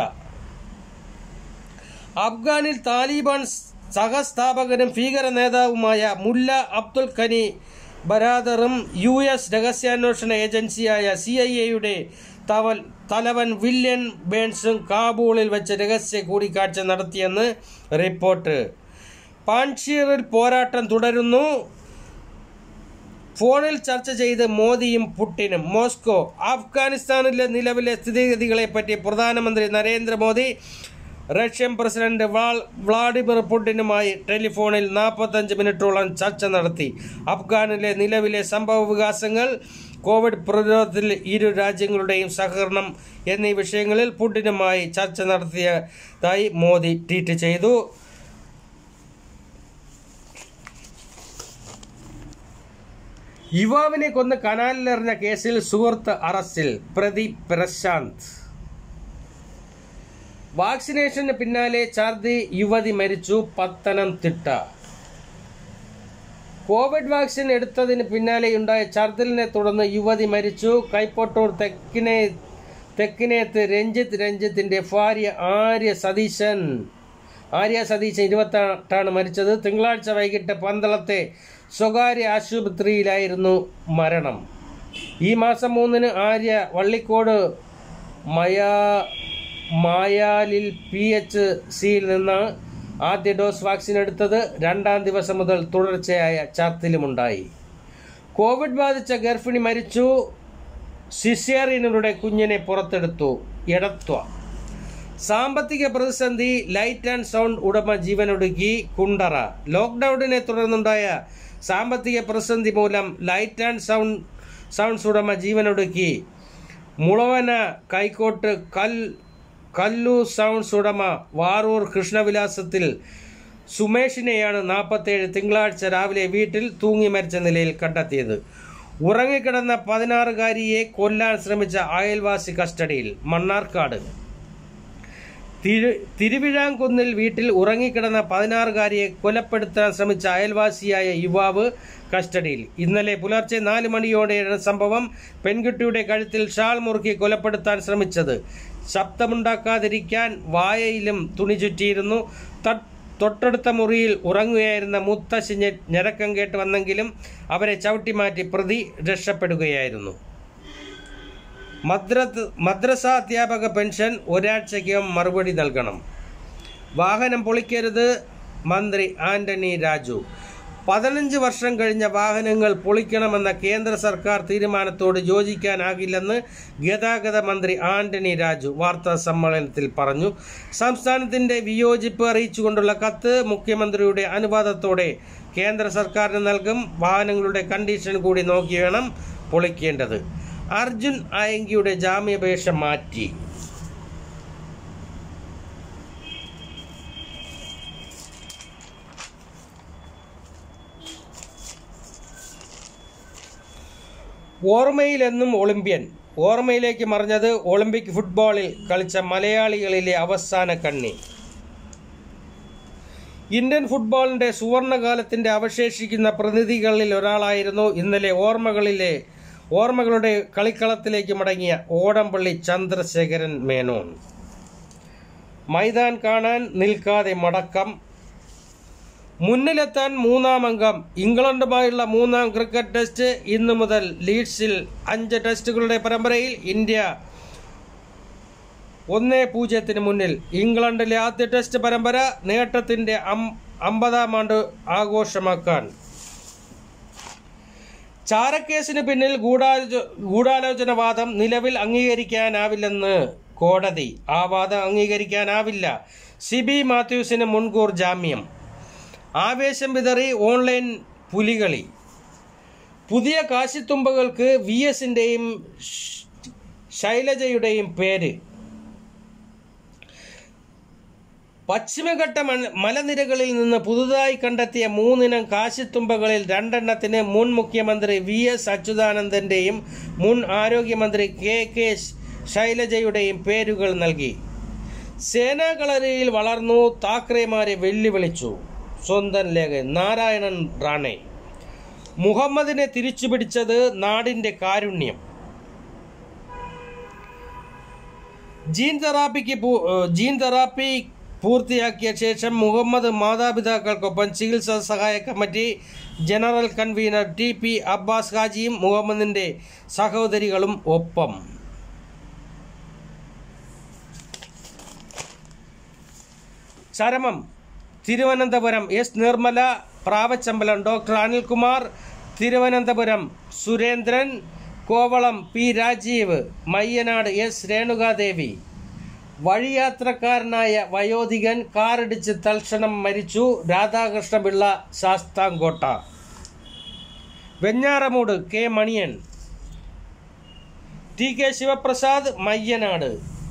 അഫ്ഗാനിൽ താലിബാൻ സഹസ്ഥാപകനും ഭീകര നേതാവുമായ മുല്ല അബ്ദുൽ ഖനി ബരാദറും യു എസ് രഹസ്യാന്വേഷണ ഏജൻസിയായ സി ഐ എയുടെ തവൽ തലവൻ വില്യൻ ബേൺസും കാബൂളിൽ വെച്ച് രഹസ്യ കൂടിക്കാഴ്ച നടത്തിയെന്ന് റിപ്പോർട്ട് പാൻഷീറിൽ പോരാട്ടം തുടരുന്നു ഫോണിൽ ചർച്ച ചെയ്ത് മോദിയും പുട്ടിനും മോസ്കോ അഫ്ഗാനിസ്ഥാനിലെ നിലവിലെ സ്ഥിതിഗതികളെപ്പറ്റി പ്രധാനമന്ത്രി നരേന്ദ്രമോദി റഷ്യൻ പ്രസിഡന്റ് വ്ളാ- വ്ളാഡിമിർ പുടിനുമായി ടെലിഫോണിൽ നാൽപ്പത്തഞ്ച് മിനിറ്റോളം ചർച്ച നടത്തി അഫ്ഗാനിലെ നിലവിലെ സംഭവ വികാസങ്ങൾ കോവിഡ് പ്രതിരോധത്തിൽ ഇരു രാജ്യങ്ങളുടെയും സഹകരണം എന്നീ വിഷയങ്ങളിൽ പുടിനുമായി ചർച്ച നടത്തിയതായി മോദി ട്വീറ്റ് ചെയ്തു യുവാവിനെ കൊന്ന് കനാലിലെറിഞ്ഞ കേസിൽ സുഹൃത്ത് അറസ്റ്റിൽ പ്രതി പ്രശാന്ത് വാക്സിനേഷന് പിന്നാലെ ഛർദി യുവതി മരിച്ചു പത്തനംതിട്ട കോവിഡ് വാക്സിൻ എടുത്തതിന് പിന്നാലെയുണ്ടായ ഛർദിലിനെ തുടർന്ന് യുവതി മരിച്ചു കൈപ്പൊട്ടൂർ തെക്കിനെ തെക്കിനേത്ത് രഞ്ജിത്ത് രഞ്ജിത്തിന്റെ ഭാര്യ ആര്യ സതീശൻ ആര്യ സതീശൻ ഇരുപത്തെട്ടാണ് മരിച്ചത് തിങ്കളാഴ്ച വൈകിട്ട് പന്തളത്തെ സ്വകാര്യ ആശുപത്രിയിലായിരുന്നു മരണം ഈ മാസം മൂന്നിന് ആര്യ വള്ളിക്കോട് മയാ മായാലിൽ പി എച്ച് സിയിൽ നിന്ന് ആദ്യ ഡോസ് വാക്സിൻ എടുത്തത് രണ്ടാം ദിവസം മുതൽ തുടർച്ചയായ ചാർത്തിലുമുണ്ടായി കോവിഡ് ബാധിച്ച ഗർഭിണി മരിച്ചു സിസേറിയനിലൂടെ കുഞ്ഞിനെ പുറത്തെടുത്തു എടത്വ സാമ്പത്തിക പ്രതിസന്ധി ലൈറ്റ് ആൻഡ് സൗണ്ട് ഉടമ ജീവനൊടുക്കി കുണ്ടറ ലോക്ക്ഡൌണിനെ തുടർന്നുണ്ടായ സാമ്പത്തിക പ്രതിസന്ധി മൂലം ലൈറ്റ് ആൻഡ് സൗണ്ട് സൗണ്ട്സ് ഉടമ ജീവനൊടുക്കി മുളവന കൈക്കോട്ട് കൽ കല്ലു സൗണ്ട്സ് ഉടമ വാറൂർ കൃഷ്ണവിലാസത്തിൽ സുമേഷിനെയാണ് നാൽപ്പത്തേഴ് തിങ്കളാഴ്ച രാവിലെ വീട്ടിൽ തൂങ്ങി മരിച്ച നിലയിൽ കണ്ടെത്തിയത് ഉറങ്ങിക്കിടന്ന പതിനാറുകാരിയെ കൊല്ലാൻ ശ്രമിച്ച അയൽവാസി കസ്റ്റഡിയിൽ മണ്ണാർക്കാട് തിരു തിരുവിഴാംകുന്നിൽ വീട്ടിൽ ഉറങ്ങിക്കിടന്ന പതിനാറുകാരിയെ കൊലപ്പെടുത്താൻ ശ്രമിച്ച അയൽവാസിയായ യുവാവ് കസ്റ്റഡിയിൽ ഇന്നലെ പുലർച്ചെ നാല് മണിയോടെയാണ് സംഭവം പെൺകുട്ടിയുടെ കഴുത്തിൽ ഷാൾ മുറുക്കി കൊലപ്പെടുത്താൻ ശ്രമിച്ചത് ശബ്ദമുണ്ടാക്കാതിരിക്കാൻ വായയിലും തുണി ചുറ്റിയിരുന്നു തട്ട് തൊട്ടടുത്ത മുറിയിൽ ഉറങ്ങുകയായിരുന്ന മുത്തശ്ശി ഞെ- ഞരക്കം കേട്ട് വന്നെങ്കിലും അവരെ ചവിട്ടിമാറ്റി പ്രതി രക്ഷപ്പെടുകയായിരുന്നു മദ്രസ് മദ്രസ അധ്യാപക പെൻഷൻ ഒരാഴ്ചയ്ക്കകം മറുപടി നൽകണം വാഹനം പൊളിക്കരുത് മന്ത്രി ആന്റണി രാജു പതിനഞ്ച് വർഷം കഴിഞ്ഞ വാഹനങ്ങൾ പൊളിക്കണമെന്ന കേന്ദ്ര സർക്കാർ തീരുമാനത്തോട് യോജിക്കാനാകില്ലെന്ന് ഗതാഗത മന്ത്രി ആന്റണി രാജു വാർത്താ സമ്മേളനത്തിൽ പറഞ്ഞു സംസ്ഥാനത്തിന്റെ വിയോജിപ്പ് അറിയിച്ചുകൊണ്ടുള്ള കത്ത് മുഖ്യമന്ത്രിയുടെ അനുവാദത്തോടെ കേന്ദ്ര സർക്കാരിന് നൽകും വാഹനങ്ങളുടെ കണ്ടീഷൻ കൂടി നോക്കി വേണം പൊളിക്കേണ്ടത് അർജുൻ ആയങ്കിയുടെ ജാമ്യാപേക്ഷ മാറ്റി ഓർമ്മയിലെന്നും ഒളിമ്പ്യൻ ഓർമ്മയിലേക്ക് മറിഞ്ഞത് ഒളിമ്പിക് ഫുട്ബോളിൽ കളിച്ച മലയാളികളിലെ അവസാന കണ്ണി ഇന്ത്യൻ ഫുട്ബോളിന്റെ സുവർണകാലത്തിന്റെ അവശേഷിക്കുന്ന പ്രതിനിധികളിൽ ഒരാളായിരുന്നു ഇന്നലെ ഓർമ്മകളിലെ ഓർമ്മകളുടെ കളിക്കളത്തിലേക്ക് മടങ്ങിയ ഓടംപള്ളി ചന്ദ്രശേഖരൻ മേനോൻ മൈതാൻ കാണാൻ നിൽക്കാതെ മടക്കം മുന്നിലെത്താൻ മൂന്നാം അംഗം ഇംഗ്ലണ്ടുമായുള്ള മൂന്നാം ക്രിക്കറ്റ് ടെസ്റ്റ് ഇന്നു മുതൽ ലീഡ്സിൽ അഞ്ച് ടെസ്റ്റുകളുടെ പരമ്പരയിൽ ഇന്ത്യ ഒന്ന് പൂജ്യത്തിന് മുന്നിൽ ഇംഗ്ലണ്ടിലെ ആദ്യ ടെസ്റ്റ് പരമ്പര നേട്ടത്തിന്റെ അം- അമ്പതാം ആണ്ട് ആഘോഷമാക്കാൻ ചാരക്കേസിന് പിന്നിൽ ഗൂഢാലോ- ഗൂഢാലോചനവാദം നിലവിൽ അംഗീകരിക്കാനാവില്ലെന്ന് കോടതി ആ വാദം അംഗീകരിക്കാനാവില്ല സിബി മാത്യൂസിന് മുൻകൂർ ജാമ്യം ആവേശം വിതറി ഓൺലൈൻ പുലികളി പുതിയ കാശിത്തുമ്പകൾക്ക് വി എസിൻ്റെയും ശൈലജയുടെയും പേര് പശ്ചിമഘട്ട മല- മലനിരകളിൽ നിന്ന് പുതുതായി കണ്ടെത്തിയ മൂന്നിനം കാശിത്തുമ്പകളിൽ രണ്ടെണ്ണത്തിന് മുൻ മുഖ്യമന്ത്രി വി എസ് അച്യുതാനന്ദന്റെയും മുൻ ആരോഗ്യമന്ത്രി കെ കെ ശൈലജയുടെയും പേരുകൾ നൽകി സേനാ കളരിയിൽ വളർന്നു താക്കറേമാരെ വെല്ലുവിളിച്ചു സ്വന്തം ലേഖൻ നാരായണൻ റാണെ മുഹമ്മദിനെ തിരിച്ചുപിടിച്ചത് നാടിന്റെ കാരുണ്യം ജീൻ തെറാപ്പിക്ക് പൂ- ഏഹ് ജീൻ തെറാപ്പി പൂർത്തിയാക്കിയ ശേഷം മുഹമ്മദ് മാതാപിതാക്കൾക്കൊപ്പം ചികിത്സാ സഹായ committee general convener T P Abbas ഹാജിയും മുഹമ്മദിന്റെ സഹോദരികളും ഒപ്പം ചരമം Thiruvananthapuram S Nirmala Pravachambalam doctor Anilkumar Thiruvananthapuram Surendran Kovalam P Rajeev Mayyanad S Renukadevi വഴിയാത്രക്കാരനായ വയോധികൻ കാറിടിച്ച് തൽക്ഷണം മരിച്ചു Radhakrishna Pillai Sasthamkotta Venjaramoodu K Maniyan T K Sivaprasad Mayyanad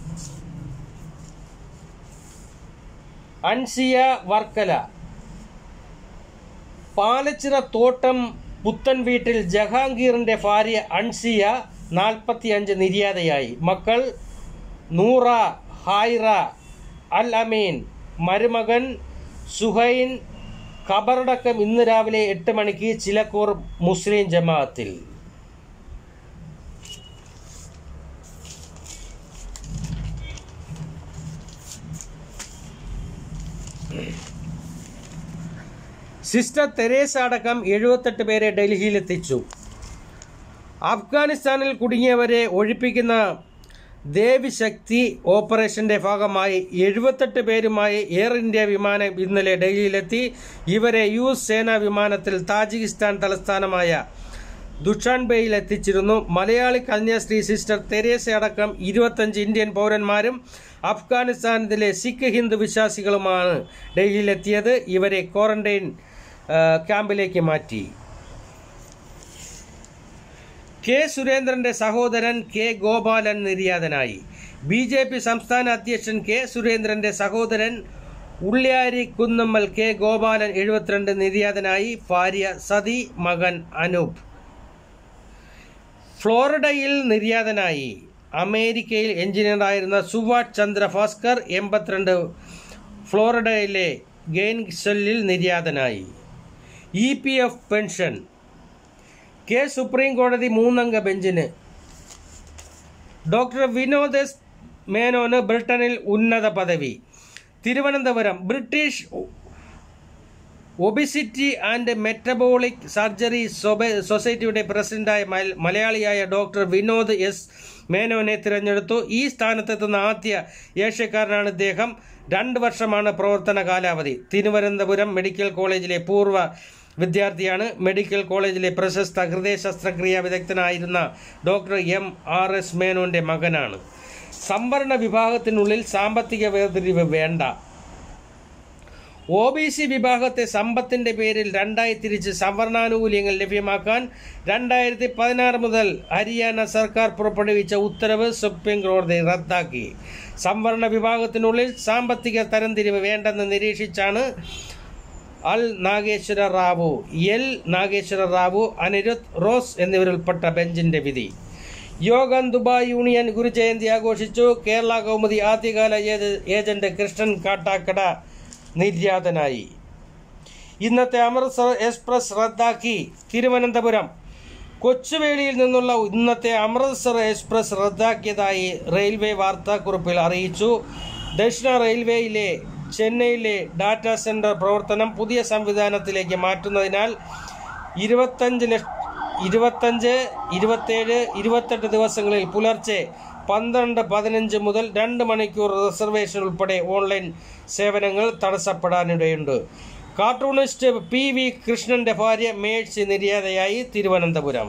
Ansiya Varkala Palachira തോട്ടം പുത്തൻ വീട്ടിൽ ജഹാംഗീറിന്റെ ഭാര്യ അൻസിയ നാൽപ്പത്തിയഞ്ച് നിര്യാതയായി മക്കൾ നൂറ ഹായ്റ അൽ അമീൻ മരുമകൻ സുഹൈൻ ഖബറടക്കം ഇന്ന് രാവിലെ എട്ട് മണിക്ക് ചിലക്കൂർ മുസ്ലിം ജമാഅത്തിൽ സിസ്റ്റർ തെരേസ അടക്കം എഴുപത്തെട്ട് പേരെ ഡൽഹിയിലെത്തിച്ചു അഫ്ഗാനിസ്ഥാനിൽ കുടുങ്ങിയവരെ ഒഴിപ്പിക്കുന്ന ദേവിശക്തി ഓപ്പറേഷന്റെ ഭാഗമായി എഴുപത്തെട്ട് പേരുമായി എയർ ഇന്ത്യ വിമാനം ഇന്നലെ ഡൽഹിയിലെത്തി ഇവരെ യു എസ് സേനാ വിമാനത്തിൽ താജിക്കിസ്ഥാൻ തലസ്ഥാനമായ ദുഷാൻബെയിൽ എത്തിച്ചിരുന്നു മലയാളി കന്യാസ്ത്രീ സിസ്റ്റർ തെരേസ അടക്കം ഇരുപത്തഞ്ച് ഇന്ത്യൻ പൗരന്മാരും അഫ്ഗാനിസ്ഥാനത്തിലെ സിഖ് ഹിന്ദു വിശ്വാസികളുമാണ് ഡൽഹിയിലെത്തിയത് ഇവരെ ക്വാറന്റൈൻ ആ, ക്യാമ്പിലേക്ക് മാറ്റി കെ സുരേന്ദ്രന്റെ സഹോദരൻ കെ ഗോപാലൻ നിര്യാതനായി ബി ജെ പി സംസ്ഥാന അധ്യക്ഷൻ കെ സുരേന്ദ്രന്റെ സഹോദരൻ ഉള്ള്യാരി കുന്നമ്മൽ കെ ഗോപാലൻ എഴുപത്തിരണ്ട് നിര്യാതനായി ഭാര്യ സതി മകൻ അനൂപ് ഫ്ലോറിഡയിൽ നിര്യാതനായി അമേരിക്കയിൽ എഞ്ചിനീയറായിരുന്ന സുഭാഷ് ചന്ദ്ര ഭാസ്കർ എൺപത്തിരണ്ട് ഫ്ലോറിഡയിലെ ഗെയിൻസെല്ലിൽ നിര്യാതനായി ഇ പി എഫ് പെൻഷൻ കെ സുപ്രീം കോടതി മൂന്നംഗ ബെഞ്ചിന് ഡോക്ടർ വിനോദ് എസ് മേനോന് ബ്രിട്ടനിൽ ഉന്നത പദവി Thiruvananthapuram British obesity and metabolic surgery സൊബ- സൊസൈറ്റിയുടെ പ്രസിഡന്റായ മല- മലയാളിയായ ഡോക്ടർ വിനോദ് എസ് മേനോനെ തിരഞ്ഞെടുത്തു ഈ സ്ഥാനത്തെത്തുന്ന ആദ്യ ഏഷ്യക്കാരനാണ് ഇദ്ദേഹം രണ്ട് വർഷമാണ് പ്രവർത്തന കാലാവധി തിരുവനന്തപുരം മെഡിക്കൽ കോളേജിലെ പൂർവ്വ വിദ്യാർത്ഥിയാണ് മെഡിക്കൽ കോളേജിലെ പ്രശസ്ത ഹൃദയ ശസ്ത്രക്രിയാ വിദഗ്ധനായിരുന്ന ഡോക്ടർ എം ആർ എസ് മേനോന്റെ മകനാണ് സംവരണ വിഭാഗത്തിനുള്ളിൽ സാമ്പത്തിക വേർതിരിവ് വേണ്ട ഒ ബി സി വിഭാഗത്തെ സമ്പത്തിന്റെ പേരിൽ രണ്ടായി തിരിച്ച് സംവരണാനുകൂല്യങ്ങൾ ലഭ്യമാക്കാൻ രണ്ടായിരത്തി പതിനാറ് മുതൽ ഹരിയാന സർക്കാർ പുറപ്പെടുവിച്ച ഉത്തരവ് സുപ്രീം കോടതി റദ്ദാക്കി സംവരണ വിഭാഗത്തിനുള്ളിൽ സാമ്പത്തിക തരംതിരിവ് വേണ്ടെന്ന് നിരീക്ഷിച്ചാണ് അൽ നാഗേശ്വര റാവു എൽ നാഗേശ്വര റാവു അനിരുദ്ധ് റോസ് എന്നിവരുൾപ്പെട്ട ബെഞ്ചിന്റെ വിധി യോഗം ദുബായ് യൂണിയൻ ഗുരുജയന്തി ആഘോഷിച്ചു കേരള കൗമുദി ആദ്യകാല ഏജ- ഏജന്റ് കൃഷ്ണൻ കാട്ടാക്കട നിര്യാതനായി ഇന്നത്തെ അമൃത്സർ എക്സ്പ്രസ് റദ്ദാക്കി തിരുവനന്തപുരം കൊച്ചുവേളിയിൽ നിന്നുള്ള ഇന്നത്തെ അമൃത്സർ എക്സ്പ്രസ് റദ്ദാക്കിയതായി റെയിൽവേ വാർത്താക്കുറിപ്പിൽ അറിയിച്ചു ദക്ഷിണ റെയിൽവേയിലെ ചെന്നൈയിലെ ഡാറ്റാ സെന്റർ പ്രവർത്തനം പുതിയ സംവിധാനത്തിലേക്ക് മാറ്റുന്നതിനാൽ ഇരുപത്തഞ്ച് ലക്ഷ ഇരുപത്തഞ്ച് ഇരുപത്തേഴ് ഇരുപത്തെട്ട് ദിവസങ്ങളിൽ പുലർച്ചെ പന്ത്രണ്ട് പതിനഞ്ച് മുതൽ രണ്ട് മണിക്കൂർ റിസർവേഷൻ ഉൾപ്പെടെ ഓൺലൈൻ സേവനങ്ങൾ തടസ്സപ്പെടാനിടയുണ്ട് കാർട്ടൂണിസ്റ്റ് പി വി കൃഷ്ണന്റെ ഭാര്യ മേഴ്സി നിര്യാതയായി തിരുവനന്തപുരം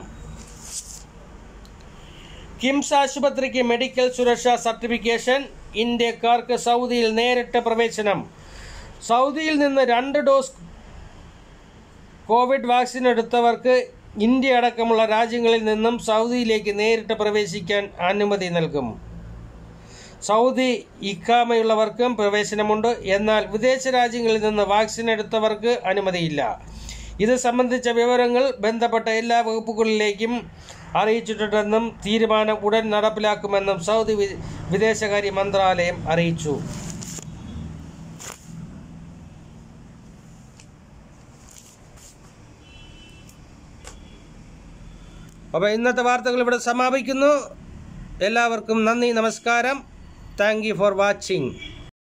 കിംസ് ആശുപത്രിക്ക് മെഡിക്കൽ സുരക്ഷാ സർട്ടിഫിക്കേഷൻ ഇന്ത്യക്കാർക്ക് സൗദിയിൽ നേരിട്ട് പ്രവേശനം സൗദിയിൽ നിന്ന് രണ്ട് ഡോസ് കോവിഡ് വാക്സിൻ എടുത്തവർക്ക് ഇന്ത്യ അടക്കമുള്ള രാജ്യങ്ങളിൽ നിന്നും സൗദിയിലേക്ക് നേരിട്ട് പ്രവേശിക്കാൻ അനുമതി നൽകും സൗദി ഇക്കാമയുള്ളവർക്കും പ്രവേശനമുണ്ട് എന്നാൽ വിദേശ രാജ്യങ്ങളിൽ നിന്ന് വാക്സിൻ എടുത്തവർക്ക് അനുമതിയില്ല ഇത് സംബന്ധിച്ച വിവരങ്ങൾ ബന്ധപ്പെട്ട എല്ലാ വകുപ്പുകളിലേക്കും അറിയിച്ചിട്ടുണ്ടെന്നും തീരുമാനം ഉടൻ നടപ്പിലാക്കുമെന്നും സൗദി വി- വിദേശകാര്യ മന്ത്രാലയം അറിയിച്ചു അപ്പോൾ ഇന്നത്തെ വാർത്തകൾ ഇവിടെ സമാപിക്കുന്നു എല്ലാവർക്കും നന്ദി നമസ്കാരം താങ്ക് യു ഫോർ വാച്ചിങ്